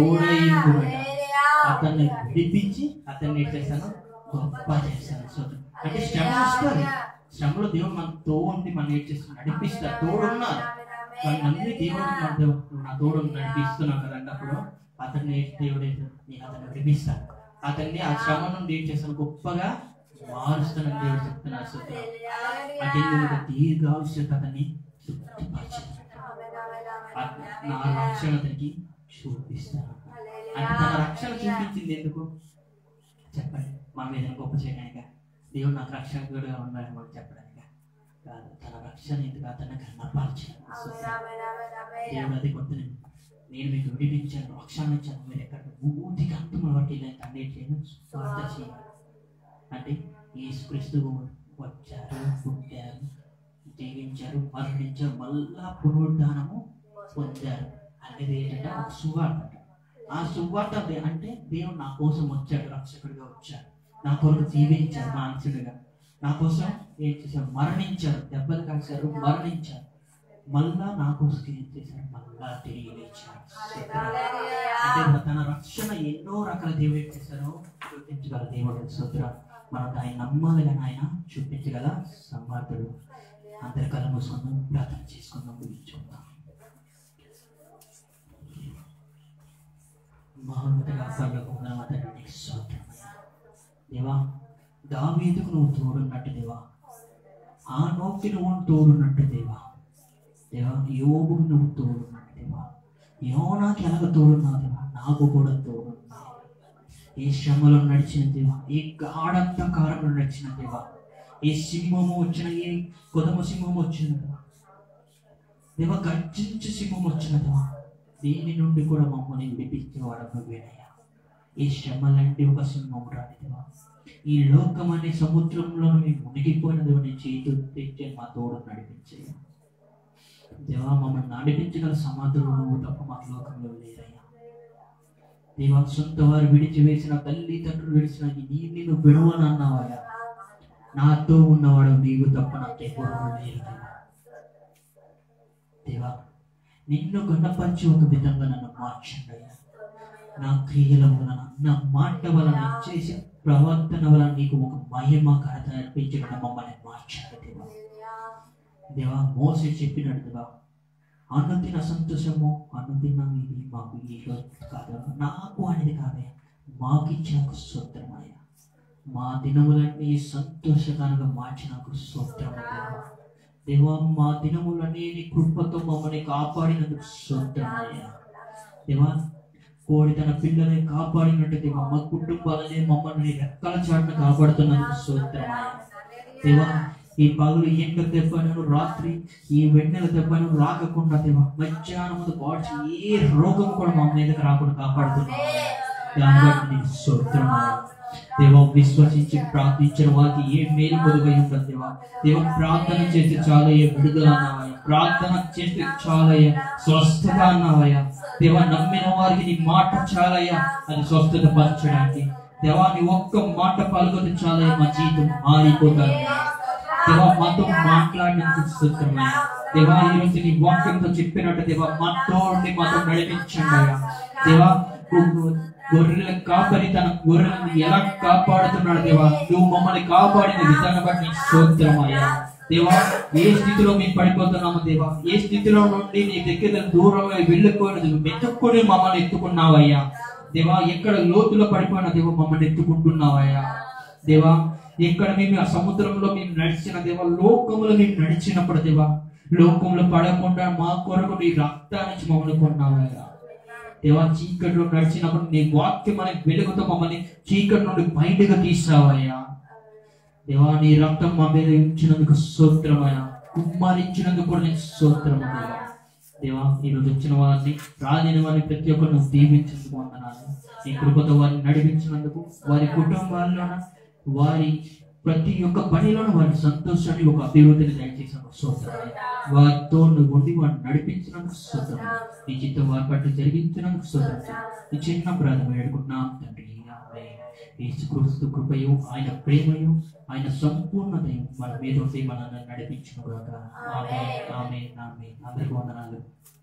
తోడైంది అతన్ని విడిపించి అతన్ని ఏం చేస్తాను గొప్ప చేస్తాను సూత్రం అంటే శ్రమ వస్తుంది శ్రమలో దేవుడు మన తోడుని మనం ఏం చేస్తాడు నడిపిస్తాడు తోడున్నారు కానీ నమ్మి దేవుడు మన దేవుడు నువ్వు నా తోడు నడిపిస్తున్నావు కదా అన్నప్పుడు అతన్ని దేవుడు ఏం చేస్తాడు? నేను అతన్ని విడిపిస్తాను అతన్ని ఆ శ్రమ నుండి ఏం చేస్తాను గొప్పగా మారుస్తానని దేవుడు చెప్తున్నాడు సూత్రం అంటే నువ్వు ఒక దీర్ఘాయుష్యత అతన్ని తృప్తిపరచు. ఆ- నా రక్షణ అతనికి చూపిస్తాను అంటే తన రక్షణ చూపించింది ఎందుకు చెప్పండి మనం ఏదైనా గొప్ప చేయడానిక దేవుడు నాకు రక్షకుడుగా ఉన్నాడు మనం చెప్పడానిక కాదు తన రక్షణ ఎందుకు అతన్ని కన్నపరచాను దేవుడు అది కొత్త నేను మీకు విడిపించాను రక్షణ ఇచ్చాను మీరు ఎక్కడ ఊతికి అంతముల వరకు వెళ్ళాను తండ్రి చేయను స్వార్థ చేయాలి అంటే యేసుక్రీస్తు వచ్చారు పుట్టారు జీవించారు మరణించారు మళ్ళా పునరుద్ధానము పొందారు అనేది ఏంటంటే ఒక సువార్త ఆ సువార్త దే- అంటే దేవుడు నా కోసం వచ్చాడు రక్షకుడిగా వచ్చాడు నా కొరకు జీవించాడు మానసుడిగా నా కోసం ఏం చేశారు మరణించారు దెబ్బలు కాశారు మరణించారు మళ్ళా నా కోసం ఏం చేశారు మళ్ళా తిరిగి లేచారు అంటే తన రక్షణ ఎన్నో రకాల దేవుడు ఏం చేశారో చూపించగల దేవుడు సూత్ర మనం దాన్ని నమ్మాలి కానీ ఆయన చూపించగల సమర్థుడు అందరి కళ మూసుకుందాం ప్రార్థన చేసుకుందాం ముగించుకుందాం మహోన్నతగా పర్లోకమున అతని నీకు స్తోత్రమయ్యా. దేవా దావీదుకు నువ్వు తోడున్నట్టు దేవా ఆ నోకి నువ్వు తోడున్నట్టు దేవా దేవా యోగుకు నువ్వు తోడున్నట్టు దేవా యోనాకి ఎలాగ తోడున్నావు దేవా నాకు కూడా తోడున్నావు ఏ శ్రమలో నడిచిన దేవా ఏ గాఢంతకారంలో నడిచిన దేవా ఏ సింహము వచ్చిన ఏ కొదమ సింహము వచ్చిన దేవా దేవా గర్జించు సింహం వచ్చిన దేవా దీని నుండి కూడా మమ్మల్ని విడిపించేవాడు నువ్వేనయ్యా ఈ శ్రమలంటే ఒక సింహం రాని దేవా ఈ లోకం అనే సముద్రంలో మేము మునిగిపోయిన దేవా నీ చేతులు తెచ్చే మా తోడు నడిపించయ్యా దేవా మమ్మల్ని నడిపించగల సమాధులు నువ్వు తప్ప మా లోకంలో లేదయ్యా దేవా సొంత వారు విడిచి వేసిన తల్లి తండ్రులు విడిచిన నీ నిన్ను విడవను అన్నావయ్యా నాతో ఉన్నవాడు నీవు తప్ప నాకెవరు లేరు దేవా. దేవా నిన్ను గణపరిచి ఒక విధంగా నన్ను మార్చండి అయ్యా. నా క్రియల వలన నా మాట వలన చేసే ప్రవర్తన వలన నీకు ఒక మహిమ ఘనత నడిపించడం మమ్మల్ని మార్చండి దేవా దేవా మోసే చెప్పినట్టు దేవా అనుదిన సంతోషము అనుదిన ఇది మాకు ఈ రోజు కాదు నాకు అనేది కాదే మాకు ఇచ్చిన ఒక స్తోత్రమయ్యా మా దినములన్నీ సంతోషకరంగా మార్చినకు స్తోత్రము దేవా దేవా మా దినములన్నీ నీ కృపతో మమ్మల్ని కాపాడినందుకు స్తోత్రమయ్యా దేవా కోడి తన పిల్లల్ని కాపాడినట్టు దేవా మా కుటుంబాలని మమ్మల్ని నీ రెక్కల చాటున కాపాడుతున్నందుకు స్తోత్రమయ్యా దేవా ఈ పగులు ఎండ దెబ్బను రాత్రి ఈ వెన్నెల దెబ్బను రాకకుండా దేవా మధ్యాహ్నం కాడ్చి ఏ రోగం కూడా మా మీదకి రాకుండా కాపాడుతున్నావు దాన్ని బట్టి నీకు స్తోత్రమయ్యా దేవా విశ్వసించి ప్రార్థించిన వారికి ఏ మేలు కొలుగై ఉంటుంది దేవా దేవ ప్రార్థన చేస్తే చాలయ్య విడుదల అన్నావయ్యా ప్రార్థన చేస్తే చాలయ్య స్వస్థత అన్నావయ్యా దేవ నమ్మిన వారికి నీ మాట చాలయ్యా అది స్వస్థత పరచడానికి దేవా నీ ఒక్క మాట పాల్గొని చాలయ్య మా జీవితం మారిపోతారు దేవా మాతో మాట్లాడినందుకు స్తోత్రమయ్యా దేవా ఈ రోజు నీ వాక్యంతో చెప్పినట్టు దేవా మాతో ఉండి మాతో నడిపించండి అయ్యా దేవా గొ- గొర్రెల కాపరి తన గొర్రెలను ఎలా కాపాడుతున్నాడు దేవా నువ్వు మమ్మల్ని కాపాడిన విధానం బట్టి నీకు స్తోత్రమయ్యా దేవా ఏ స్థితిలో మేము పడిపోతున్నాము దేవా ఏ స్థితిలో నుండి నీ దగ్గర దూరంగా వెళ్ళిపోయినది మెచ్చుకొని మమ్మల్ని ఎత్తుకున్నావయ్యా దేవా ఎక్కడ లోతులో పడిపోయిన దేవా మమ్మల్ని ఎత్తుకుంటున్నావయ్యా దేవా ఎక్కడ మేము ఆ సముద్రంలో మేము నడిచిన దేవా లోకంలో మేము నడిచినప్పుడు దేవా లోకంలో పడకుండా మా కొరకు నీ రక్తానికి మమ్మల్ని కొన్నావయ్యా దేవా చీకట్లో నడిచినప్పుడు నీ వాక్యం అనే వెలుగుతో మమ్మల్ని చీకటి నుండి బయటకు తీసావయ్యా దేవా నీ రక్తం మా మీద ఉంచినందుకు స్తోత్రమయ్యా కుమ్మరించినందుకు కూడా నీకు స్తోత్రమయ్యా దేవా ఈరోజు వచ్చిన వారిని రాలేని వారిని ప్రతి ఒక్కరు నువ్వు దీవించినందుకు వందనాలు నీ కృపతో వారిని నడిపించినందుకు వారి కుటుంబాల్లోన వారి ప్రతి ఒక్క పనిలోనూ వారి సంతోషాన్ని ఒక అభివృద్ధిని దయచేసినందుకు స్తోత్రం వారితో నువ్వు ఉండి వారిని నడిపించినందుకు స్తోత్రం నీ చిత్తం వారి పట్ల జరిగించినందుకు స్తోత్రం ఈ చిన్న ప్రార్థన వేడుకుంటున్నాం తండ్రి ఆమేన్. యేసుక్రీస్తు కృపయు ఆయన ప్రేమయు ఆయన సంపూర్ణతయు మన మీద ఉండి మనల్ని నడిపించును గాక ఆమె ఆమె ఆమె అందరికీ వందనాలు